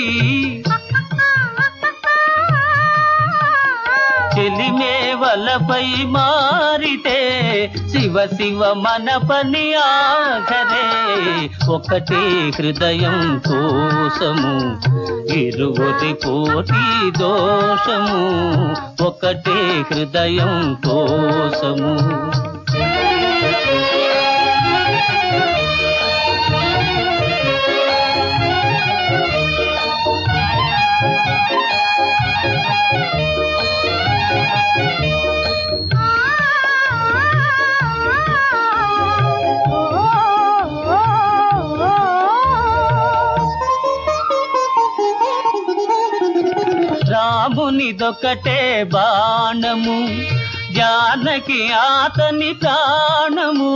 చెలిమే వలపై మారితే శివ శివ మన పని ఆఖరే ఒకటే హృదయం కోసము ఇరువురి పోటీ దోషము ఒకటే హృదయం కోసము అదొకటే బాణము జానకి ఆతని ప్రాణము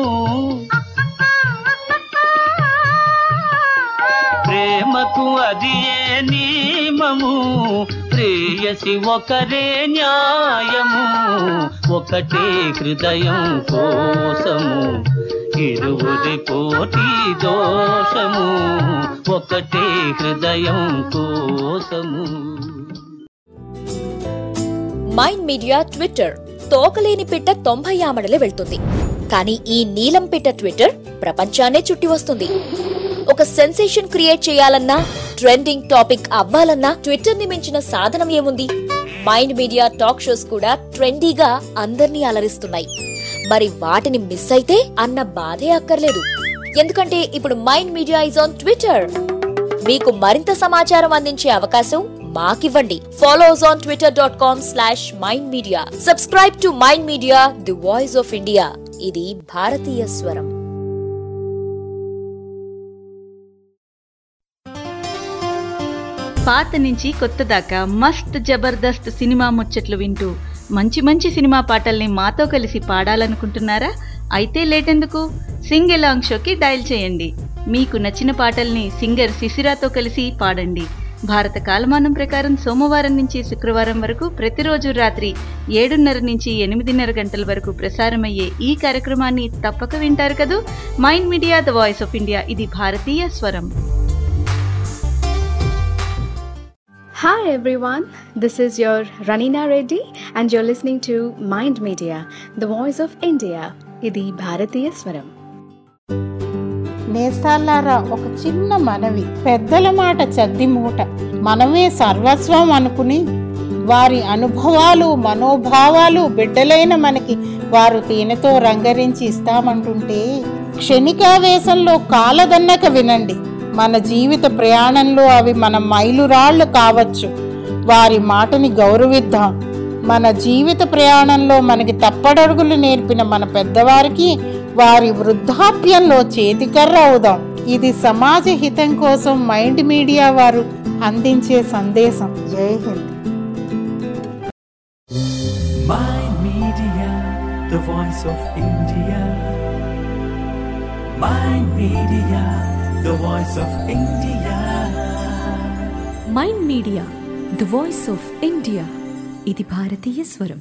ప్రేమకు అది ఏ నియమము ప్రేయసి ఒకరే న్యాయము ఒకటే హృదయం కోసము ఇరువురి పోటీ దోషము ఒకటే హృదయం కోసము మైండ్ మీడియా ట్విట్టర్ తోకలేని పిట్ట తొంభై ఆమడలే వెళ్తుంది కానీ ఈ నీలం పిట్ట ట్విట్టర్ ప్రపంచాన్నే చుట్టి వస్తుంది ఒక సెన్సేషన్ క్రియేట్ చేయాలన్నా ట్రెండింగ్ టాపిక్ అవ్వాలన్నా ట్విట్టర్ ని మించిన సాధనం ఏముంది మైండ్ మీడియా టాక్ షోస్ కూడా ట్రెండీగా అందర్నీ అలరిస్తున్నాయి మరి వాటిని మిస్ అయితే అన్న బాధే అక్కర్లేదు ఎందుకంటే ఇప్పుడు mind media is on Twitter మీకు మరింత సమాచారం అందించే అవకాశం మాకివ్వండి follows on Twitter dot com slash mind media subscribe to mind media the voice of India ఇది భారతీయ స్వరం పాత నుంచి కొత్త దాకా మస్త్ జబర్దస్త్ సినిమా ముచ్చట్లు వింటూ మంచి మంచి సినిమా పాటల్ని మాతో కలిసి పాడాలనుకుంటున్నారా అయితే లేటెందుకు సింగ్ ఎలాంగ్ షోకి డయల్ చేయండి మీకు నచ్చిన పాటల్ని సింగర్ శిశిరాతో కలిసి పాడండి భారత కాలమానం ప్రకారం సోమవారం నుంచి శుక్రవారం వరకు ప్రతిరోజు రాత్రి ఏడున్నర నుంచి ఎనిమిదిన్నర గంటల వరకు ప్రసారమయ్యే ఈ కార్యక్రమాన్ని తప్పక వింటారు కదూ mind media the voice of India ఇది భారతీయ స్వరం Hi everyone, this is your Ranina Reddy and you're listening to Mind Media, the voice of India. ఇది భారతీయ స్వరం నేస్తాలారా ఒక చిన్న మనవి పెద్దల మాట చద్ది మూట మనమే సర్వస్వం అనుకుని వారి అనుభవాలు మనోభావాలు బిడ్డలైన మనకి వారు తేనెతో రంగరించి ఇస్తామంటుంటే క్షణికావేశంలో కాలదన్నక వినండి మన జీవిత ప్రయాణంలో అవి మన మైలురాళ్ళు కావచ్చు వారి మాటని గౌరవిద్దాం మన జీవిత ప్రయాణంలో మనకి తప్పడడుగులు నేర్పిన మన పెద్దవారికి వారి వృద్ధాప్యంలో చేతికర్ర అవుదాం ఇది సమాజ హితం కోసం మైండ్ మీడియా వారు అందించే సందేశం జై హింద్ Mind Media, the voice of India. Mind Media, the voice of India. Mind media the voice of India ఇది భారతీయ స్వరం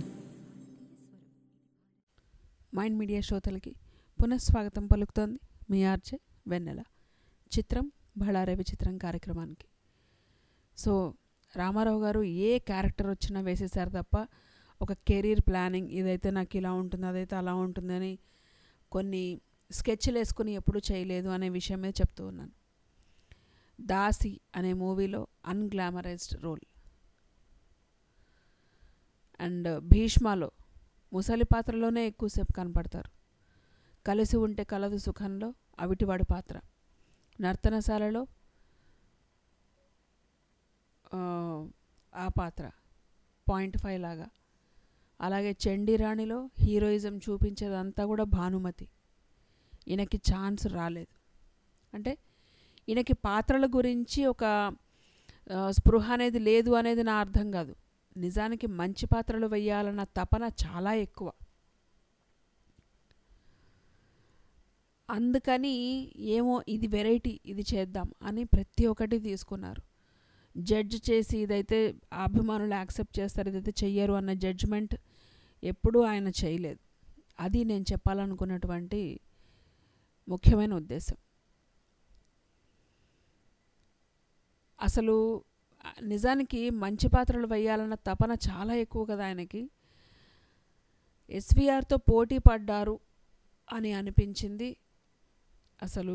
మైండ్ మీడియా శ్రోతలకి పునఃస్వాగతం పలుకుతోంది మీ ఆర్జే వెన్నెల చిత్రం బళారే విచిత్రం కార్యక్రమానికి సో రామారావు గారు ఏ క్యారెక్టర్ వచ్చినా వేసేసారు తప్ప ఒక కెరీర్ ప్లానింగ్ ఇదైతే నాకు ఇలా ఉంటుంది అదైతే అలా ఉంటుందని కొన్ని స్కెచ్లు వేసుకుని ఎప్పుడూ చేయలేదు అనే విషయం మీద చెప్తూ ఉన్నాను దాసి అనే మూవీలో అన్గ్లామరైజ్డ్ రోల్ అండ్ భీష్మలో ముసలి పాత్రలోనే ఎక్కువసేపు కనపడతారు కలిసి ఉంటే కలదు సుఖంలో అవిటివాడు పాత్ర నర్తనశాలలో ఆ, ఆ పాత్ర పాయింట్ ఫైవ్ లాగా అలాగే చండీరాణిలో హీరోయిజం చూపించేదంతా కూడా భానుమతి ఈయనకి ఛాన్స్ రాలేదు అంటే ఈయనకి పాత్రల గురించి ఒక ఆ, స్పృహ అనేది లేదు అనేది నా అర్థం కాదు నిజానికి మంచి పాత్రలు వేయాలన్న తపన చాలా ఎక్కువ అందుకని ఏమో ఇది వెరైటీ ఇది చేద్దాం అని ప్రతి ఒక్కటి తీసుకున్నారు జడ్జ్ చేసి ఇదైతే అభిమానులు యాక్సెప్ట్ చేస్తారు ఇదైతే చెయ్యరు అన్న జడ్జ్మెంట్ ఎప్పుడూ ఆయన చేయలేదు అది నేను చెప్పాలనుకున్నటువంటి ముఖ్యమైన ఉద్దేశం అసలు ఆ, నిజానికి మంచి పాత్రలు వేయాలన్న తపన చాలా ఎక్కువ కదా ఆయనకి ఎస్విఆర్తో పోటీ పడ్డారు అని అనిపించింది అసలు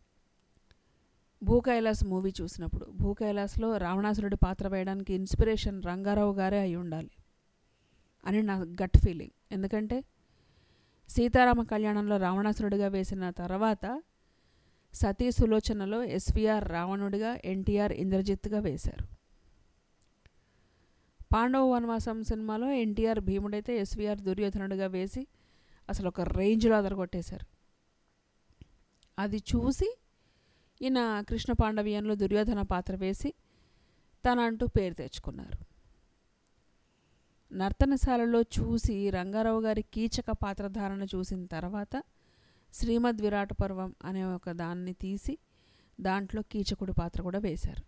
భూ కైలాస్ మూవీ చూసినప్పుడు భూ కైలాస్లో రావణాసురుడి పాత్ర వేయడానికి ఇన్స్పిరేషన్ రంగారావు గారే అయి ఉండాలి అని నా గట్ ఫీలింగ్ ఎందుకంటే సీతారామ కళ్యాణంలో రావణాసురుడిగా వేసిన తర్వాత సతీ సులోచనలో ఎస్విఆర్ రావణుడిగా ఎన్టీఆర్ ఇంద్రజిత్గా వేశారు పాండవ వనవాసం సినిమాలో ఎన్టీఆర్ భీముడైతే ఎస్విఆర్ దుర్యోధనుడిగా వేసి అసలు ఒక రేంజ్లో అదరగొట్టేశారు అది చూసి ఈయన కృష్ణ పాండవీయంలో దుర్యోధన పాత్ర వేసి తనంటూ పేరు తెచ్చుకున్నారు నర్తనశాలలో చూసి రంగారావు గారి కీచక పాత్రధారణ చూసిన తర్వాత శ్రీమద్ విరాట పర్వం అనే ఒక దాన్ని తీసి దాంట్లో కీచకుడి పాత్ర కూడా వేశారు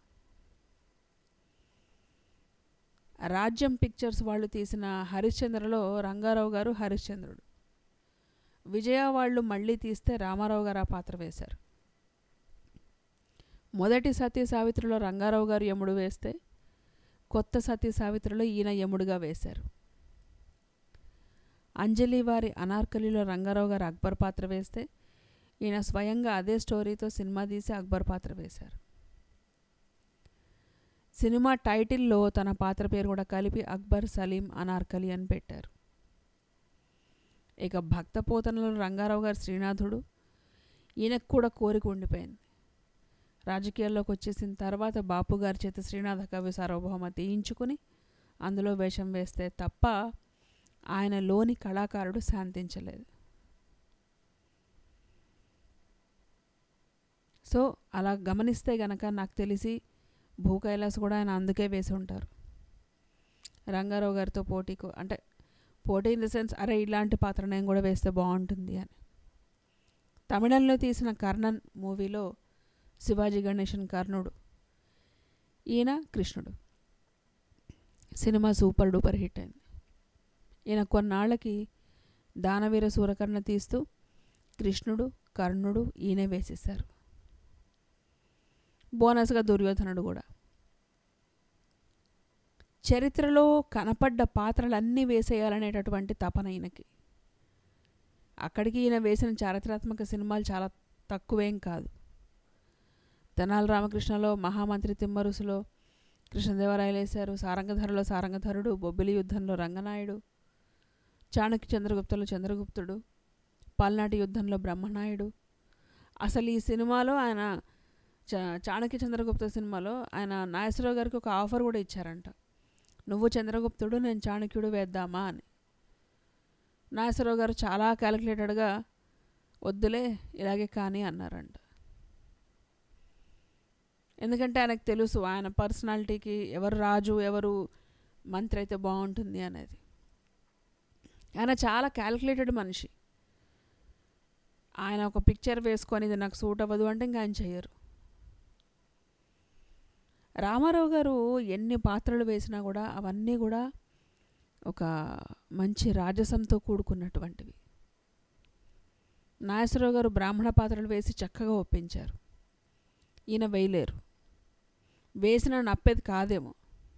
రాజ్యం పిక్చర్స్ వాళ్ళు తీసిన హరిశ్చంద్రలో రంగారావు గారు హరిశ్చంద్రుడు విజయ వాళ్ళు మళ్ళీ తీస్తే రామారావు గారు ఆ పాత్ర వేశారు మొదటి సతీ సావిత్రిలో రంగారావు గారు యముడు వేస్తే కొత్త సతీ సావిత్రిలో ఈయన యముడుగా వేశారు అంజలి వారి అనార్కలిలో రంగారావు గారు అక్బర్ పాత్ర వేస్తే ఈయన స్వయంగా అదే స్టోరీతో సినిమా తీసి అక్బర్ పాత్ర వేశారు సినిమా టైటిల్లో తన పాత్ర పేరు కూడా కలిపి అక్బర్ సలీం అనార్కలి అని పెట్టారు ఇక భక్త పోతనలో రంగారావు గారు శ్రీనాథుడు ఈయనకు కూడా కోరిక ఉండిపోయింది రాజకీయాల్లోకి వచ్చేసిన తర్వాత బాపు గారి చేత శ్రీనాథ కవి సార్వభౌమ తీయించుకుని అందులో వేషం వేస్తే తప్ప ఆయన లోని కళాకారుడు శాంతించలేదు సో అలా గమనిస్తే గనక నాకు తెలిసి భూ కైలాస్ కూడా ఆయన అందుకే వేసి ఉంటారు రంగారావు గారితో పోటీకు అంటే పోటీ ఇన్ ద సెన్స్ అరే ఇలాంటి పాత్ర నేను కూడా వేస్తే బాగుంటుంది అని తమిళంలో తీసిన కర్ణన్ మూవీలో శివాజీ గణేషన్ కర్ణుడు ఈయన కృష్ణుడు సినిమా సూపర్ డూపర్ హిట్ అయింది ఈయన కొన్నాళ్ళకి దానవీర సూరకర్ణ తీస్తూ కృష్ణుడు కర్ణుడు ఈయనే వేసేశారు బోనస్గా దుర్యోధనుడు కూడా చరిత్రలో కనపడ్డ పాత్రలన్నీ వేసేయాలనేటటువంటి తపన ఈయనకి అక్కడికి ఈయన వేసిన చారిత్రాత్మక సినిమాలు చాలా తక్కువేం కాదు తెనాలి రామకృష్ణలో మహామంత్రి తిమ్మరుసులో కృష్ణదేవరాయలు వేశారు సారంగధరలో సారంగధరుడు బొబ్బిలి యుద్ధంలో రంగనాయుడు చాణక్య చంద్రగుప్తలో చంద్రగుప్తుడు పల్నాటి యుద్ధంలో బ్రహ్మనాయుడు అసలు ఈ సినిమాలో ఆయన చా చాణక్య చంద్రగుప్త సినిమాలో ఆయన నాగేశ్వరరావు గారికి ఒక ఆఫర్ కూడా ఇచ్చారంట నువ్వు చంద్రగుప్తుడు నేను చాణక్యుడు వేద్దామా అని నాగేశ్వరరావు గారు చాలా క్యాలిక్యులేటెడ్గా వద్దులే ఇలాగే కానీ అన్నారంట ఎందుకంటే ఆయనకు తెలుసు ఆయన పర్సనాలిటీకి ఎవరు రాజు ఎవరు మంత్రి అయితే బాగుంటుంది అనేది ఆయన చాలా క్యాలిక్యులేటెడ్ మనిషి ఆయన ఒక పిక్చర్ వేసుకొని ఇది నాకు సూట్ అవ్వదు అంటే ఇంకా ఆయన చెయ్యరు రామారావు గారు ఎన్ని పాత్రలు వేసినా కూడా అవన్నీ కూడా ఒక మంచి రాజసంతో కూడుకున్నటువంటివి నాగేశ్వరరావు గారు బ్రాహ్మణ పాత్రలు వేసి చక్కగా ఒప్పించారు ఈయన వేయలేరు వేసిన నప్పేది కాదేమో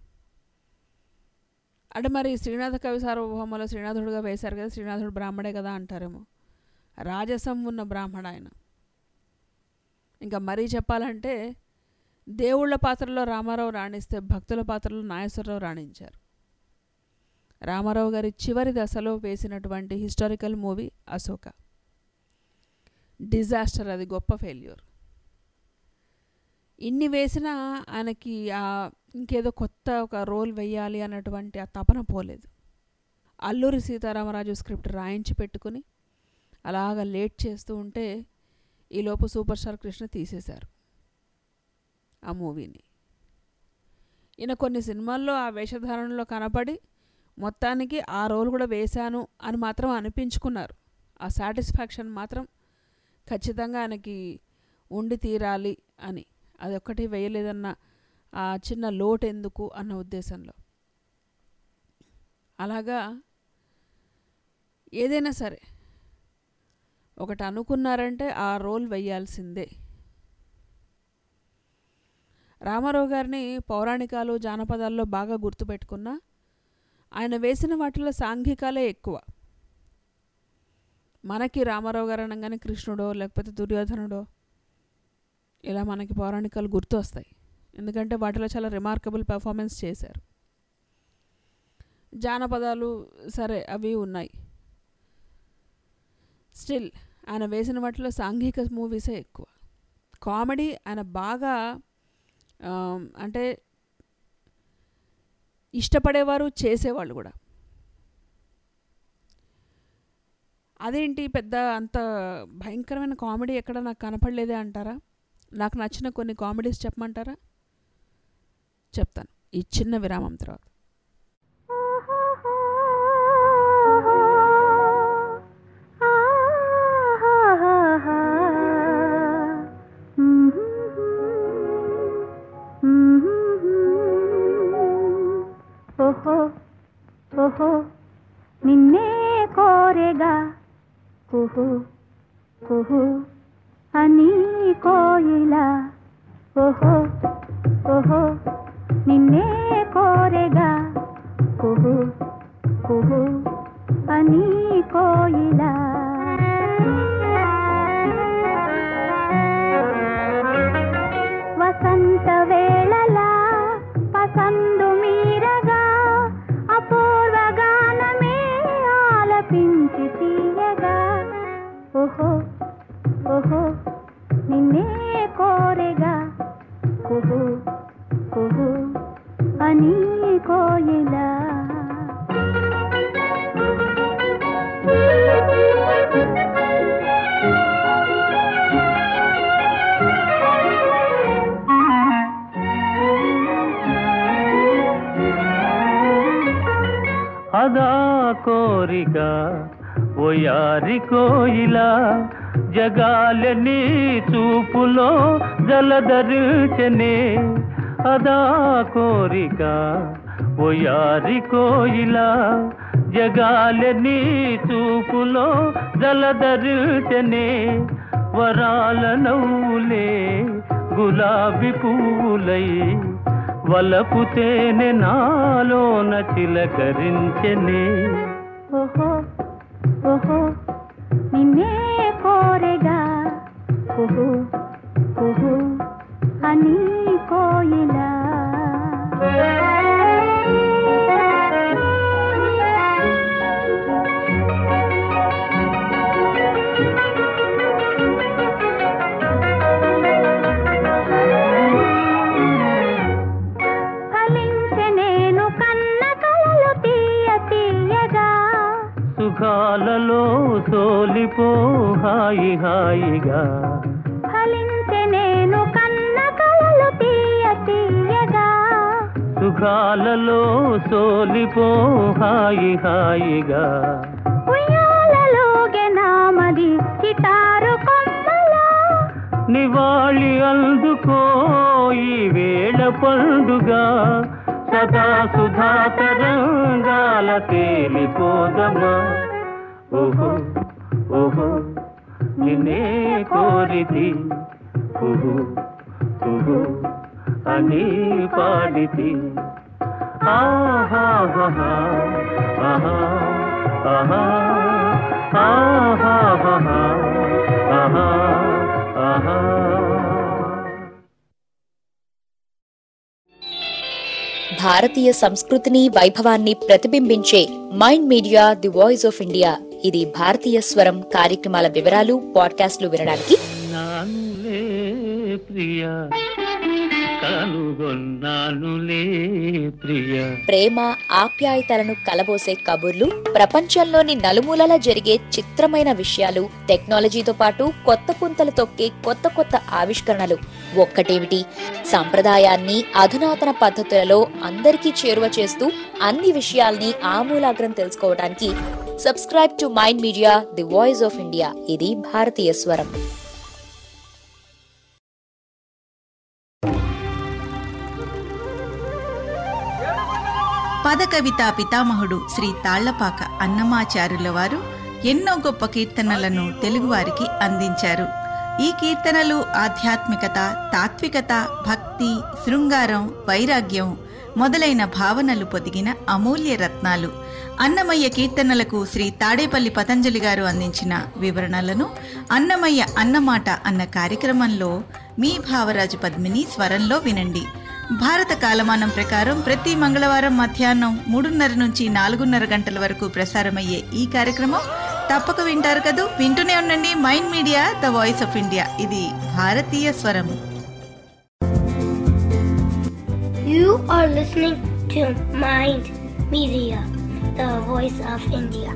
అంటే మరి శ్రీనాథ కవి సార్వభౌమలో శ్రీనాథుడుగా వేశారు కదా శ్రీనాథుడు బ్రాహ్మడే కదా అంటారేమో రాజసం ఉన్న బ్రాహ్మణ ఆయన ఇంకా మరీ చెప్పాలంటే దేవుళ్ళ పాత్రలో రామారావు రాణిస్తే భక్తుల పాత్రలో నాగేశ్వరరావు రాణించారు రామారావు గారి చివరి దశలో వేసినటువంటి హిస్టారికల్ మూవీ అశోక డిజాస్టర్ అది గొప్ప ఫెయిల్యూర్ ఇన్ని వేసినా ఆయనకి ఆ ఇంకేదో కొత్త ఒక రోల్ వెయ్యాలి అన్నటువంటి ఆ తపన పోలేదు అల్లూరి సీతారామరాజు స్క్రిప్ట్ రాయించి పెట్టుకుని అలాగ లేట్ చేస్తూ ఉంటే ఈలోపు సూపర్ స్టార్ కృష్ణ తీసేశారు ఆ మూవీని ఈయన కొన్ని సినిమాల్లో ఆ వేషధారణలో కనపడి మొత్తానికి ఆ రోల్ కూడా వేశాను అని మాత్రం అనిపించుకున్నారు ఆ సాటిస్ఫాక్షన్ మాత్రం ఖచ్చితంగా ఆయనకి ఉండి తీరాలి అని అది ఒక్కటి వేయలేదన్న ఆ చిన్న లోటు ఎందుకు అన్న ఉద్దేశంలో అలాగా ఏదైనా సరే ఒకటి అనుకున్నారంటే ఆ రోల్ వేయాల్సిందే రామారావు గారిని పౌరాణికాలు జానపదాల్లో బాగా గుర్తుపెట్టుకున్నా ఆయన వేసిన వాటిలో సాంఘికాలే ఎక్కువ మనకి రామారావు గారు అనగానే కృష్ణుడో లేకపోతే దుర్యోధనుడో ఇలా మనకి పౌరాణికాలు గుర్తు వస్తాయి ఎందుకంటే వాటిలో చాలా రిమార్కబుల్ పెర్ఫార్మెన్స్ చేశారు జానపదాలు సరే అవి ఉన్నాయి స్టిల్ ఆయన వేసిన వాటిలో సాంఘిక మూవీసే ఎక్కువ కామెడీ ఆయన బాగా అంటే ఇష్టపడేవారు చేసేవాళ్ళు కూడా అదేంటి పెద్ద అంత భయంకరమైన కామెడీ ఎక్కడ నాకు కనపడలేదే అంటారా నాకు నచ్చిన కొన్ని కామెడీస్ చెప్పమంటారా చెప్తాను ఈ చిన్న విరామం తర్వాత నిన్నే కోరెగా కుహు కుహు అని కోయిల ఓహో ఓహో నిన్నే కోరెగా కుహు కుహు అని కోయిల వసంత వేళలా పసందు మీరగా అపూర్వ గానమే ఆలపించి తీయగా ఓహో ఓహో నిన్నే కోరెగా కుహు కుహు అని కోయిలా అదా కోరిక ఓయారి కోయిల జగాలని చూపులో జలధరించనే అదా కోరిక ఓయారి కోయిల జగాలని చూపులో జలధరించనే వరాల నవ్వులే గులాబీ పువ్వులై వలపు తేనె నాలోన చిలకరించనే ఓహో ఓహో నిన్నే కోరెగా కుహు కుహు అని కోయిలా ఫలించె నేను కన్న కలలు తీయ తీయగా సుఖాలలో సోలిపో హాయి హాయిగా ఫలించె నేను కన్న కలలు తీయ తీయగా సుఖాలలో సోలిపో హాయి హాయిగా ఉయ్యాలలోగే నామది చిటారు కొమ్మలా నివాళి అందుకో ఈ వేళ పండుగ సదా సుధా తరంగాల తేలిపోదమా ఓహో ఓహో నిన్నే కోరితి కుహు కుహు అని పాడితి ఆహా ఆహా ఆహా ఆహా ఆహా ఆహా ఆహా భారతీయ సంస్కృతిని వైభవాన్ని ప్రతిబింబించే mind media the voice of India ఇది భారతీయ స్వరం కార్యక్రమాల వివరాలు పాడ్కాస్ట్లు వినడానికి నానులే ప్రియ కనుగొన్నానులే ప్రియ ప్రేమ ఆప్యాయతలను కలబోసే కబుర్లు ప్రపంచంలోని నలుమూలలా జరిగే చిత్రమైన విషయాలు టెక్నాలజీతో పాటు కొత్త పుంతలు తొక్కే కొత్త కొత్త ఆవిష్కరణలు ఒక్కటేమిటి సంప్రదాయాన్ని అధునాతన పద్ధతులలో అందరికీ చేరువ చేస్తూ అన్ని విషయాల్ని ఆమూలాగ్రం తెలుసుకోవడానికి subscribe to mind media the voice of India ఇది భారతీయ స్వరం పదకవితా పితామహుడు శ్రీ తాళ్లపాక అన్నమాచారుల వారు ఎన్నో గొప్ప కీర్తనలను తెలుగువారికి అందించారు ఈ కీర్తనలు ఆధ్యాత్మికత తాత్వికత భక్తి శృంగారం వైరాగ్యం మొదలైన భావనలు పొదిగిన అమూల్య రత్నాలు అన్నమయ్య కీర్తనలకు శ్రీ తాడేపల్లి పతంజలి గారు అందించిన వివరణలను అన్నమయ్య అన్నమాట అన్న కార్యక్రమంలో మీ భావరాజు పద్మిని స్వరంలో వినండి భారత కాలమానం ప్రకారం ప్రతి మంగళవారం మధ్యాహ్నం మూడున్నర నుంచి నాలుగున్నర గంటల వరకు ప్రసారమయ్యే ఈ కార్యక్రమం తప్పక వింటారు కదూ వింటూనే ఉండండి mind media the voice of India ఇది భారతీయ స్వరం You are listening to Mind Media, the voice of India.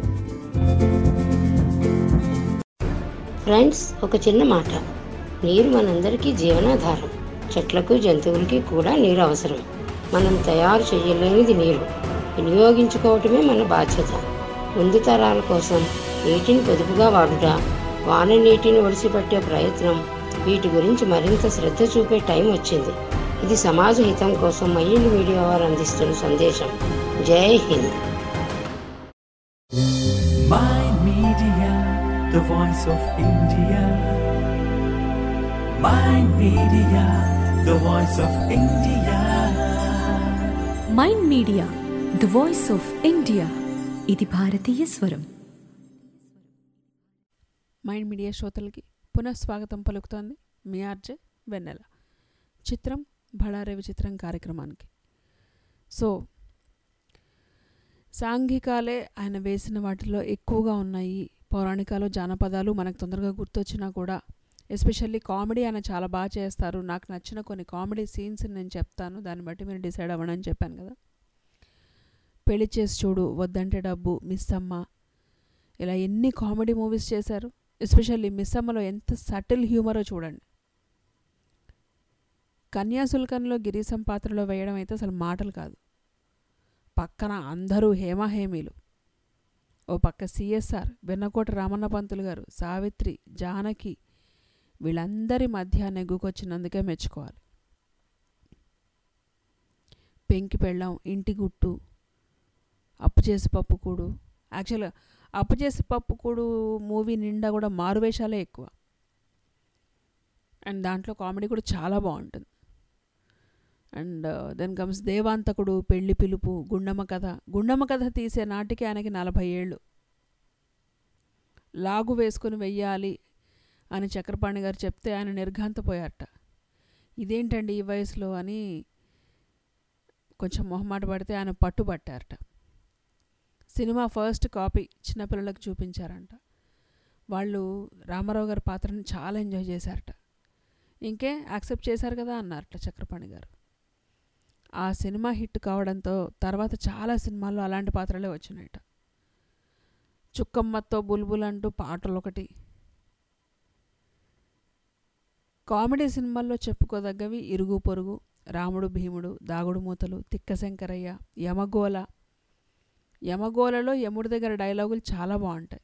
Friends ఒక చిన్న మాట నీరు మనందరికీ జీవనాధారం చెట్లకు జంతువులకి కూడా నీరు అవసరం మనం తయారు చేయలేనిది నీరు వినియోగించుకోవటమే మన బాధ్యత ముందు తరాల కోసం నీటిని పొదుపుగా వాడుట వాన నీటిని ఒడిసిపట్టే ప్రయత్నం వీటి గురించి మరింత శ్రద్ధ చూపే టైం వచ్చింది ఇది సమాజ హితం కోసం మైండ్ మీడియా వారు అందిస్తున్న సందేశం జై హింద్ Mind Media, the voice of India. Mind Media, the voice of India. Mind media the voice of India ఇది భారతీయ స్వరం మైండ్ మీడియా శ్రోతలకి పునఃస్వాగతం పలుకుతోంది మీ ఆర్జే వెన్నెల చిత్రం బళారే విచిత్రం కార్యక్రమానికి సో సాంఘికాలే ఆయన వేసిన వాటిలో ఎక్కువగా ఉన్నాయి పౌరాణికాలు జానపదాలు మనకు తొందరగా గుర్తొచ్చినా కూడా ఎస్పెషల్లీ కామెడీ ఆయన చాలా బాగా చేస్తారు నాకు నచ్చిన కొన్ని కామెడీ సీన్స్ నేను చెప్తాను దాన్ని బట్టి మీరు డిసైడ్ అవ్వడం అని చెప్పాను కదా పెళ్లి చేసి చూడు వద్దంటే డబ్బు మిస్ అమ్మ ఇలా ఎన్ని కామెడీ మూవీస్ చేశారు ఎస్పెషల్లీ మిస్ అమ్మలో ఎంత సటిల్ హ్యూమరో చూడండి కన్యాశుల్కంలో గిరీశం పాత్రలో వేయడం అయితే అసలు మాటలు కాదు పక్కన అందరూ హేమహేమీలు ఓ పక్క సిఎస్ఆర్ వెన్నకోట రామన్న పంతులు గారు సావిత్రి జానకి వీళ్ళందరి మధ్య నెగ్గుకొచ్చినందుకే మెచ్చుకోవాలి పెంకి పెళ్ళాం ఇంటి గుట్టు అప్పు చేసి పప్పు కూడు యాక్చువల్గా అప్పు చేసి పప్పు కూడు మూవీ నిండా కూడా మారువేషాలే ఎక్కువ అండ్ దాంట్లో కామెడీ కూడా చాలా బాగుంటుంది అండ్ దెన్ కమ్స్ దేవాంతకుడు పెళ్లి పిలుపు గుండమ్మ కథ గుండమ్మ కథ తీసే నాటికి ఆయనకి నలభై ఏళ్ళు లాగు వేసుకుని వెయ్యాలి అని చక్రపాణి గారు చెప్తే ఆయన నిర్ఘాంతపోయారట ఇదేంటండి ఈ వయసులో అని కొంచెం మొహమాట పడితే ఆయన పట్టుబట్టారట సినిమా ఫస్ట్ కాపీ చిన్నపిల్లలకు చూపించారంట వాళ్ళు రామారావు గారి పాత్రను చాలా ఎంజాయ్ చేశారట ఇంకే యాక్సెప్ట్ చేశారు కదా అన్నారట చక్రపాణి గారు ఆ సినిమా హిట్ కావడంతో తర్వాత చాలా సినిమాల్లో అలాంటి పాత్రలే వచ్చినాయట చుక్కమ్మతో బుల్బుల్ అంటూ పాటలు ఒకటి కామెడీ సినిమాల్లో చెప్పుకోదగ్గవి ఇరుగు పొరుగు రాముడు భీముడు దాగుడు మూతలు తిక్కశంకరయ్య యమగోల యమగోలలో యముడి దగ్గర డైలాగులు చాలా బాగుంటాయి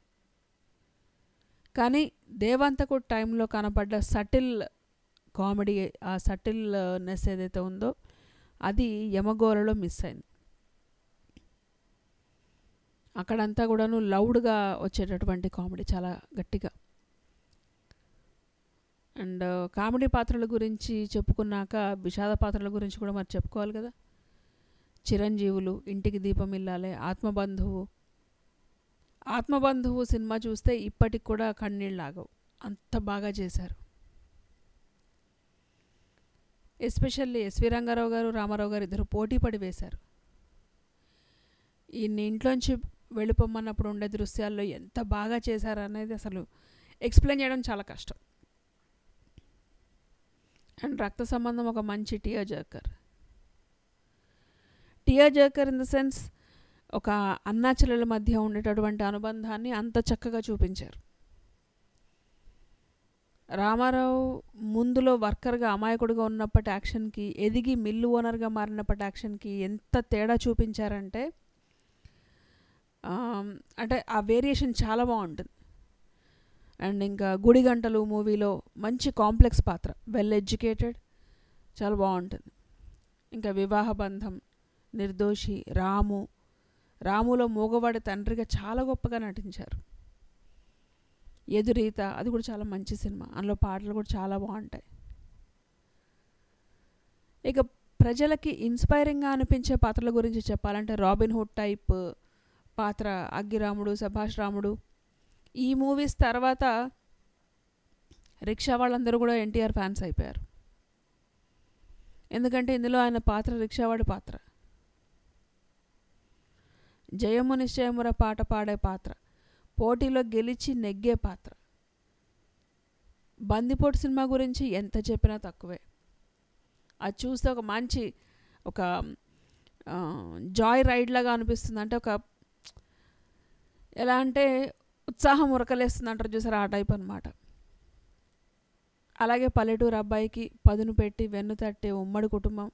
కానీ దేవంతకుడు టైంలో కనపడ్డ సటిల్ కామెడీ ఆ సటిల్నెస్ ఏదైతే ఉందో అది యమగోలలో మిస్ అయింది అక్కడంతా కూడాను లౌడ్గా వచ్చేటటువంటి కామెడీ చాలా గట్టిగా అండ్ కామెడీ పాత్రల గురించి చెప్పుకున్నాక విషాద పాత్రల గురించి కూడా మరి చెప్పుకోవాలి కదా చిరంజీవులు ఇంటికి దీపం ఇల్లాలే ఆత్మబంధువు ఆత్మబంధువు సినిమా చూస్తే ఇప్పటికి కూడా కన్నీళ్ళు ఆగవు అంత బాగా చేశారు ఎస్పెషల్లీ ఎస్వి రంగారావు గారు రామారావు గారు ఇద్దరు పోటీ పడి వేశారు ఈ ఇంట్లోంచి వెళ్ళిపోమన్నప్పుడు ఉండే దృశ్యాల్లో ఎంత బాగా చేశారు అనేది అసలు ఎక్స్ప్లెయిన్ చేయడం చాలా కష్టం అండ్ రక్త సంబంధం ఒక మంచి tear jerker tear jerker in the sense ఒక అన్నాచెల్లెల మధ్య ఉండేటటువంటి అనుబంధాన్ని అంత చక్కగా చూపించారు రామారావు ముందులో వర్కర్గా అమాయకుడిగా ఉన్నప్పటి యాక్షన్కి ఎదిగి మిల్లు ఓనర్గా మారినప్పటి యాక్షన్కి ఎంత తేడా చూపించారంటే అంటే ఆ వేరియేషన్ చాలా బాగుంటుంది అండ్ ఇంకా గుడి గంటలు మూవీలో మంచి కాంప్లెక్స్ పాత్ర వెల్ ఎడ్యుకేటెడ్ చాలా బాగుంటుంది ఇంకా వివాహ బంధం నిర్దోషి రాము రాములో మూగవాడి తండ్రిగా చాలా గొప్పగా నటించారు ఎదురీత అది కూడా చాలా మంచి సినిమా అందులో పాటలు కూడా చాలా బాగుంటాయి ఇక ప్రజలకి ఇన్స్పైరింగ్గా అనిపించే పాత్రల గురించి చెప్పాలంటే రాబిన్ హుడ్ టైప్ పాత్ర అగ్గిరాముడు సభాష్ రాముడు ఈ మూవీస్ తర్వాత రిక్షా వాళ్ళందరూ కూడా ఎన్టీఆర్ ఫ్యాన్స్ అయిపోయారు ఎందుకంటే ఇందులో ఆయన పాత్ర రిక్షావాడి పాత్ర జయము నిశ్చయముర పాట పాడే పాత్ర పోటీలో గెలిచి నెగ్గే పాత్ర బందిపోటు సినిమా గురించి ఎంత చెప్పినా తక్కువే అది చూస్తే ఒక మంచి ఒక జాయ్ రైడ్ లాగా అనిపిస్తుంది అంటే ఒక ఎలా అంటే ఉత్సాహం ఉరకలేస్తుంది అంటారు చూసారు ఆ టైప్ అనమాట అలాగే పల్లెటూరు అబ్బాయికి పదును పెట్టి వెన్ను తట్టే ఉమ్మడి కుటుంబం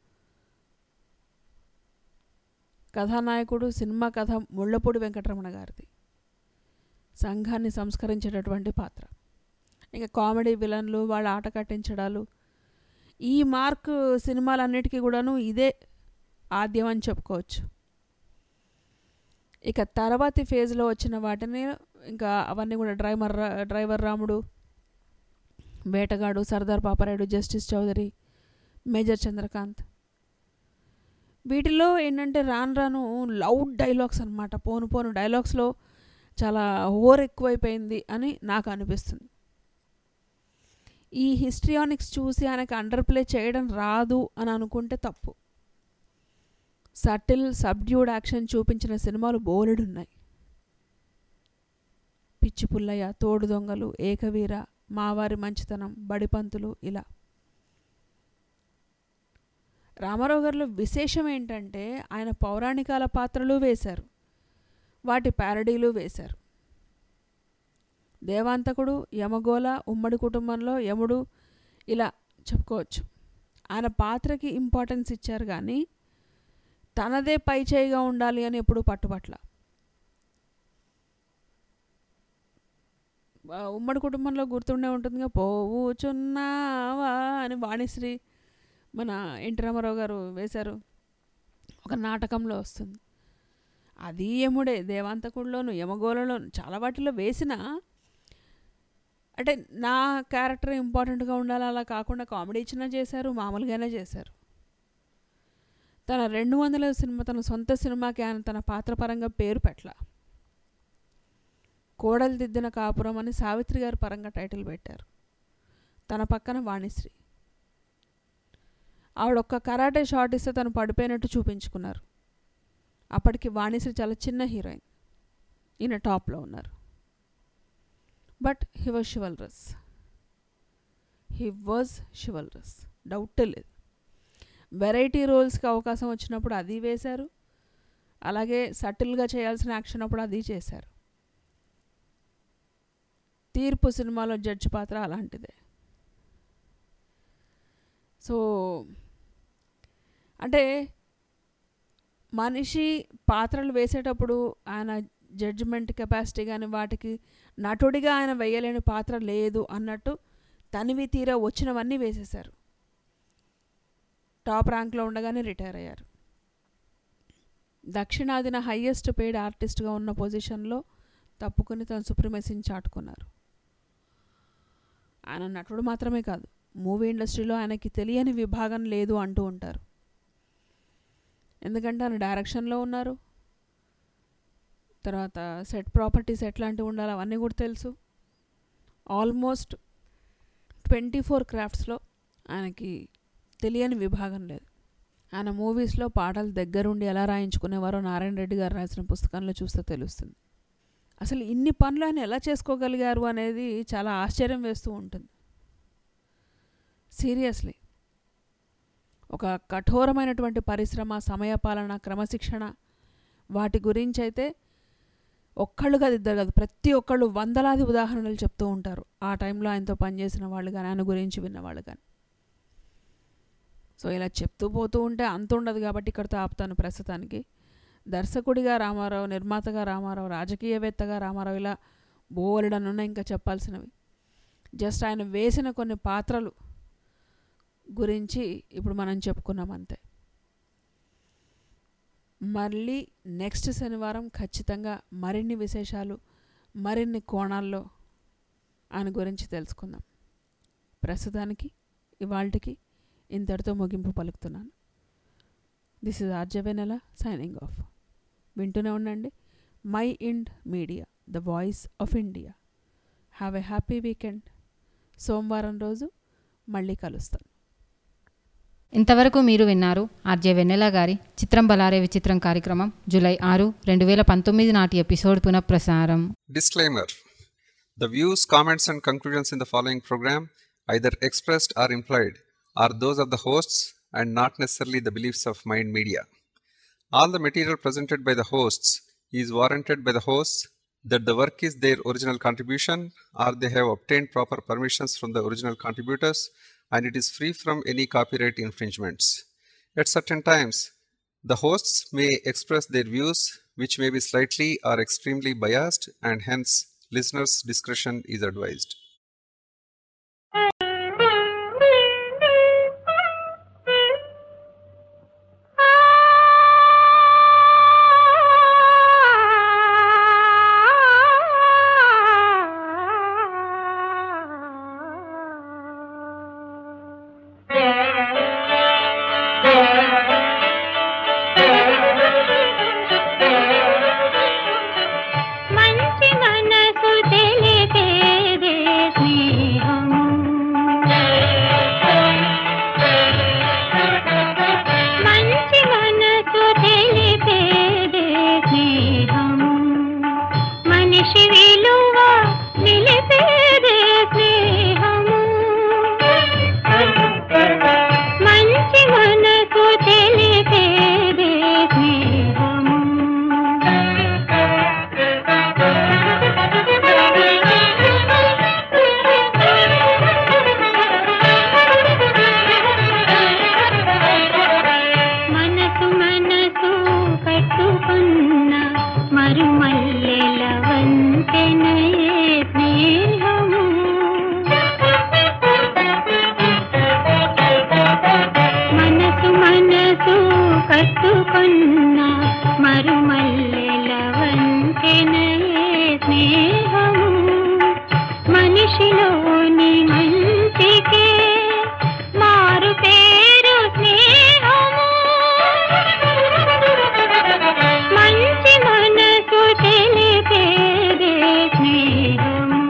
కథానాయకుడు సినిమా కథ ముళ్ళపూడి వెంకటరమణ గారిది సంఘాన్ని సంస్కరించేటటువంటి పాత్ర ఇంకా కామెడీ విలన్లు వాళ్ళ ఆట కట్టించడాలు ఈ మార్క్ సినిమాలన్నిటికీ కూడాను ఇదే ఆద్యం అని చెప్పుకోవచ్చు ఇక తర్వాతి ఫేజ్లో వచ్చిన వాటిని ఇంకా అవన్నీ కూడా డ్రైవర్ రా- driver Ramudu Vetagadu Sardar Paparayudu justice Chowdary major Chandrakanth వీటిలో ఏంటంటే రాను రాను లౌడ్ డైలాగ్స్ అనమాట పోను పోను డైలాగ్స్లో చాలా ఓవర్ ఎక్కువైపోయింది అని నాకు అనిపిస్తుంది ఈ హిస్ట్రియానిక్స్ చూసి ఆయనకు అండర్ ప్లే చేయడం రాదు అని అనుకుంటే తప్పు సటిల్ సబ్డ్యూడ్ యాక్షన్ చూపించిన సినిమాలు బోలెడున్నాయి పిచ్చి పుల్లయ్య తోడు దొంగలు ఏకవీర మావారి మంచితనం బడిపంతులు ఇలా రామారావు గారిలో విశేషం ఏంటంటే ఆయన పౌరాణికాల పాత్రలు వేశారు వాటి ప్యారడీలు వేశారు దేవాంతకుడు యమగోళ ఉమ్మడి కుటుంబంలో యముడు ఇలా చెప్పుకోవచ్చు ఆయన పాత్రకి ఇంపార్టెన్స్ ఇచ్చారు కానీ తనదే పై చేయిగా ఉండాలి అని ఎప్పుడు పట్టుబట్ల ఆ, ఉమ్మడి కుటుంబంలో గుర్తుండే ఉంటుందిగా పోవుచున్నావా అని వాణిశ్రీ మన ఎన్టీ రామారావు గారు వేశారు ఒక నాటకంలో వస్తుంది అది యముడే దేవాంతకుడిలోను యమగోళలోను చాలా వాటిలో వేసిన అంటే నా క్యారెక్టర్ ఇంపార్టెంట్గా ఉండాలి అలా కాకుండా కామెడీ ఇచ్చినా చేశారు మామూలుగానే చేశారు తన రెండు వందల సినిమా తన సొంత సినిమాకి ఆయన తన పాత్ర పరంగా పేరు పెట్టల కోడలు దిద్దిన కాపురం అని సావిత్రి గారి పరంగా టైటిల్ పెట్టారు తన పక్కన వాణిశ్రీ ఆవిడ ఒక్క కరాటే షాట్ ఇస్తే తను పడిపోయినట్టు చూపించుకున్నారు అప్పటికి వాణిశ్రీ చాలా చిన్న హీరోయిన్ ఈయన టాప్లో ఉన్నారు but he was chivalrous he was chivalrous doubt లేదు వెరైటీ రోల్స్కి అవకాశం వచ్చినప్పుడు అది వేశారు అలాగే సటిల్గా చేయాల్సిన యాక్షన్ అప్పుడు అది చేశారు తీర్పు సినిమాలో జడ్జి పాత్ర అలాంటిదే సో అంటే మనిషి పాత్రలు వేసేటప్పుడు ఆయన జడ్జిమెంట్ కెపాసిటీ కానీ వాటికి నటుడిగా ఆయన వేయలేని పాత్ర లేదు అన్నట్టు తనివి తీరా వచ్చినవన్నీ వేసేశారు టాప్ ర్యాంక్లో ఉండగానే రిటైర్ అయ్యారు దక్షిణాదిన హయ్యెస్ట్ పెయిడ్ ఆర్టిస్ట్గా ఉన్న పొజిషన్లో తప్పుకుని తన సుప్రిమసీని చాటుకున్నారు ఆయన నటుడు మాత్రమే కాదు మూవీ ఇండస్ట్రీలో ఆయనకి తెలియని విభాగం లేదు అంటూ ఉంటారు ఎందుకంటే ఆయన డైరెక్షన్లో ఉన్నారు తర్వాత సెట్ ప్రాపర్టీస్ ఎట్లాంటివి ఉండాలి అవన్నీ కూడా తెలుసు ఆల్మోస్ట్ ట్వంటీ ఫోర్ క్రాఫ్ట్స్లో ఆయనకి తెలియని విభాగం లేదు ఆయన మూవీస్లో పాటలు దగ్గరుండి ఎలా రాయించుకునేవారో నారాయణ రెడ్డి గారు రాసిన పుస్తకంలో చూస్తే తెలుస్తుంది అసలు ఇన్ని పనులు ఆయన ఎలా చేసుకోగలిగారు అనేది చాలా ఆశ్చర్యం వేస్తూ ఉంటుంది సీరియస్లీ ఒక కఠోరమైనటువంటి పరిశ్రమ సమయపాలన క్రమశిక్షణ వాటి గురించి అయితే ఒక్కళ్ళు కాదు ఇద్దరు కాదు ప్రతి ఒక్కళ్ళు వందలాది ఉదాహరణలు చెప్తూ ఉంటారు ఆ టైంలో ఆయనతో పనిచేసిన వాళ్ళు కానీ ఆయన గురించి విన్నవాళ్ళు కానీ సో ఇలా చెప్తూ పోతూ ఉంటే అంత ఉండదు కాబట్టి ఇక్కడితో ఆపుతాను ప్రస్తుతానికి దర్శకుడిగా రామారావు నిర్మాతగా రామారావు రాజకీయవేత్తగా రామారావు ఇలా బోలెడనున్న ఇంకా చెప్పాల్సినవి జస్ట్ ఆయన వేసిన కొన్ని పాత్రలు గురించి ఇప్పుడు మనం చెప్పుకున్నాం అంతే మళ్ళీ నెక్స్ట్ శనివారం ఖచ్చితంగా మరిన్ని విశేషాలు మరిన్ని కోణాల్లో ఆయన గురించి తెలుసుకుందాం ప్రస్తుతానికి ఇవాళకి ఇంతటితో ముగింపు పలుకుతున్నాను this is RJ Vennela signing off వింటూనే ఉండండి My Ind Media the voice of India have a happy weekend సోమవారం రోజు మళ్ళీ కలుస్తాను ఇంతవరకు మీరు విన్నారు ఆర్జే వెన్నెల గారి చిత్రం బలారే విచిత్రం కార్యక్రమం జూలై ఆరు రెండు వేల పంతొమ్మిది నాటి ఎపిసోడ్ పునఃప్రసారం Disclaimer The views, comments, and conclusions in the following program, either expressed or implied, are those of the hosts and not necessarily the beliefs of Mind Media. All the material presented by the hosts is warranted by the hosts that the work is their original contribution or they have obtained proper permissions from the original contributors and it is free from any copyright infringements. At certain times, the hosts may express their views, which may be slightly or extremely biased, and hence listeners' discretion is advised. మనిషి విలువ నిలిపేదే స్నేహము మంచి మనకు తెలిపేదే స్నేహము మనసు మనసు కట్టుకున్న మరుమల్లెల వంతెనయే స్నేహము మనసు మనసు కట్టుకున్న మరుమల్లెల వంతెనయే స్నేహము మనిషిలోని మంచికే మారు పేరు స్నేహము మంచి మనసు తెలిపేదే స్నేహము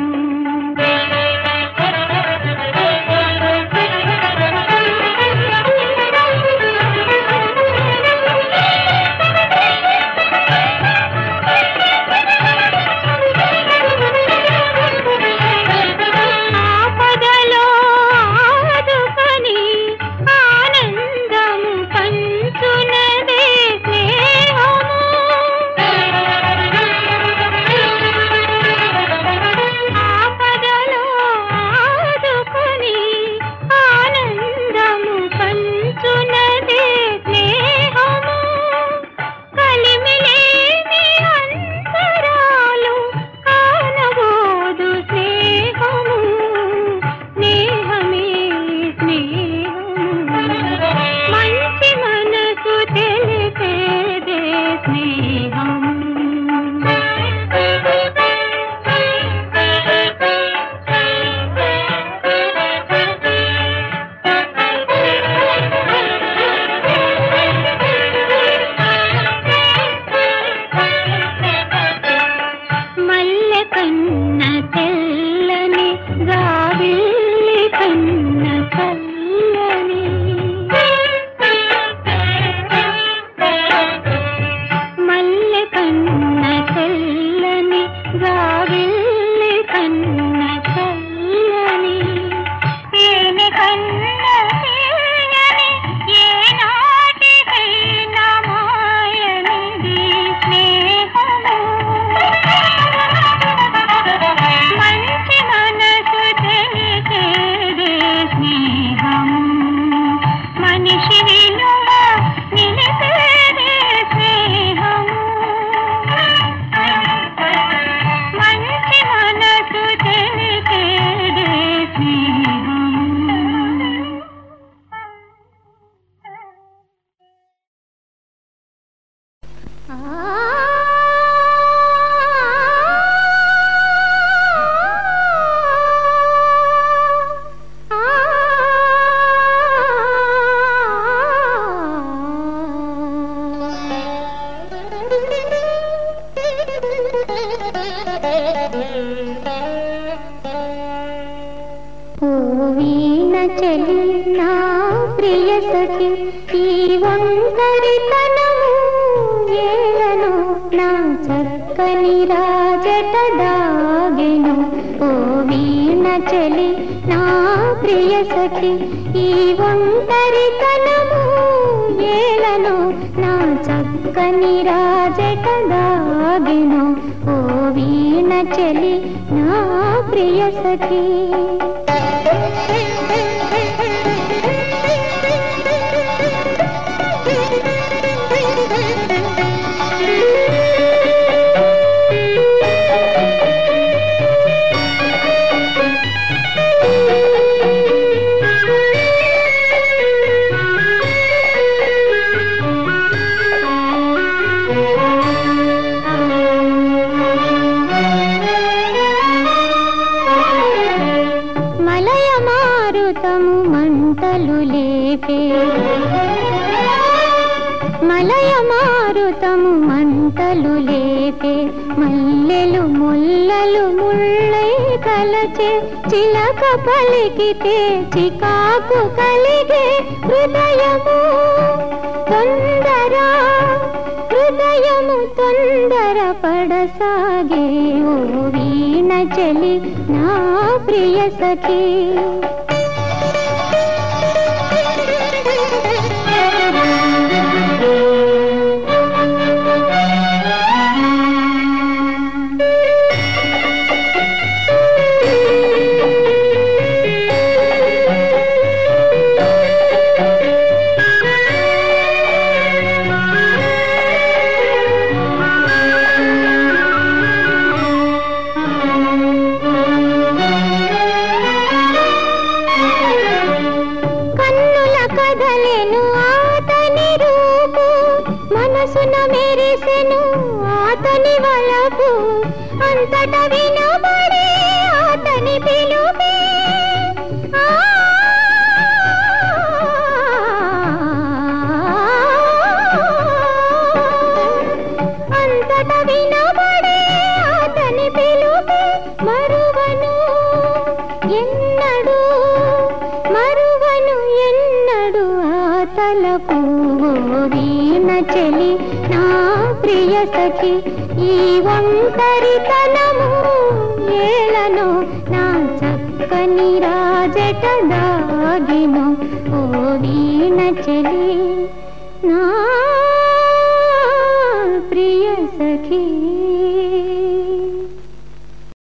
ఆపదలో ఆదుకొని ఆనందము పంచునదే స్నేహము ఆపదలో ఆదుకొని ఆనందము పంచునదే స్నేహము కలిమిలేని అంతరాలు కానబోదు స్నేహము స్నేహమే స్నేహము మంచి మనసు తెలిపేదే స్నేహము మల్లె కన్న తెల్లని గావిల్లి కన్న కల్లని మల్లె కన్న తెల్లని గావిల్లి కన్న కల్లని ఏమి కన్న తీయని ఏనాటికైనా మాయనిది స్నేహము మంచి మనసు తెలిసేదే స్నేహము మనిషి విలువ నిలిపేదే స్నేహము మంచి మనసు తెలిపేదే స్నేహము వీణ చలి నా ప్రియ సఖి ఈ ఒంటరితనము ఏలను నా చక్కని రాజట దాగెను ఓ వీణ చలి నా ప్రియ సఖి ఈ ఒంటరితనము ఏలను నా చక్కని రాజట దాగెను ఓ వీణ చలి నా ప్రియ సఖి మలయ మారుతము మంటలు లేపే మలయ మారుతము మంటలు లేపే మల్లెలు ముల్లలు ముళ్ళై కలచే చిలక పలికితే చికాకు కలిగే హృదయము తొందర హృదయము తొందర పడసాగే ఓ వీణ చెలి నా ప్రియ సఖీ కన్నుల కదలెను ఆతని రూపు మనసున మెరిసెను ఆతని వలపు అంతట వినబడే ఆతని పిలుపే ఆ, అంతట వినబడే ఆతని పిలుపే మరువను ఎన్నడు మరువను ఎన్నడు ఆ తలపు వీణ చెలి నా ప్రియ సఖి ఈ ఒంటరితనము ఏలను నా చక్కని రాజట దాగిను ఓ వీణ చెలి నా ప్రియ సఖీ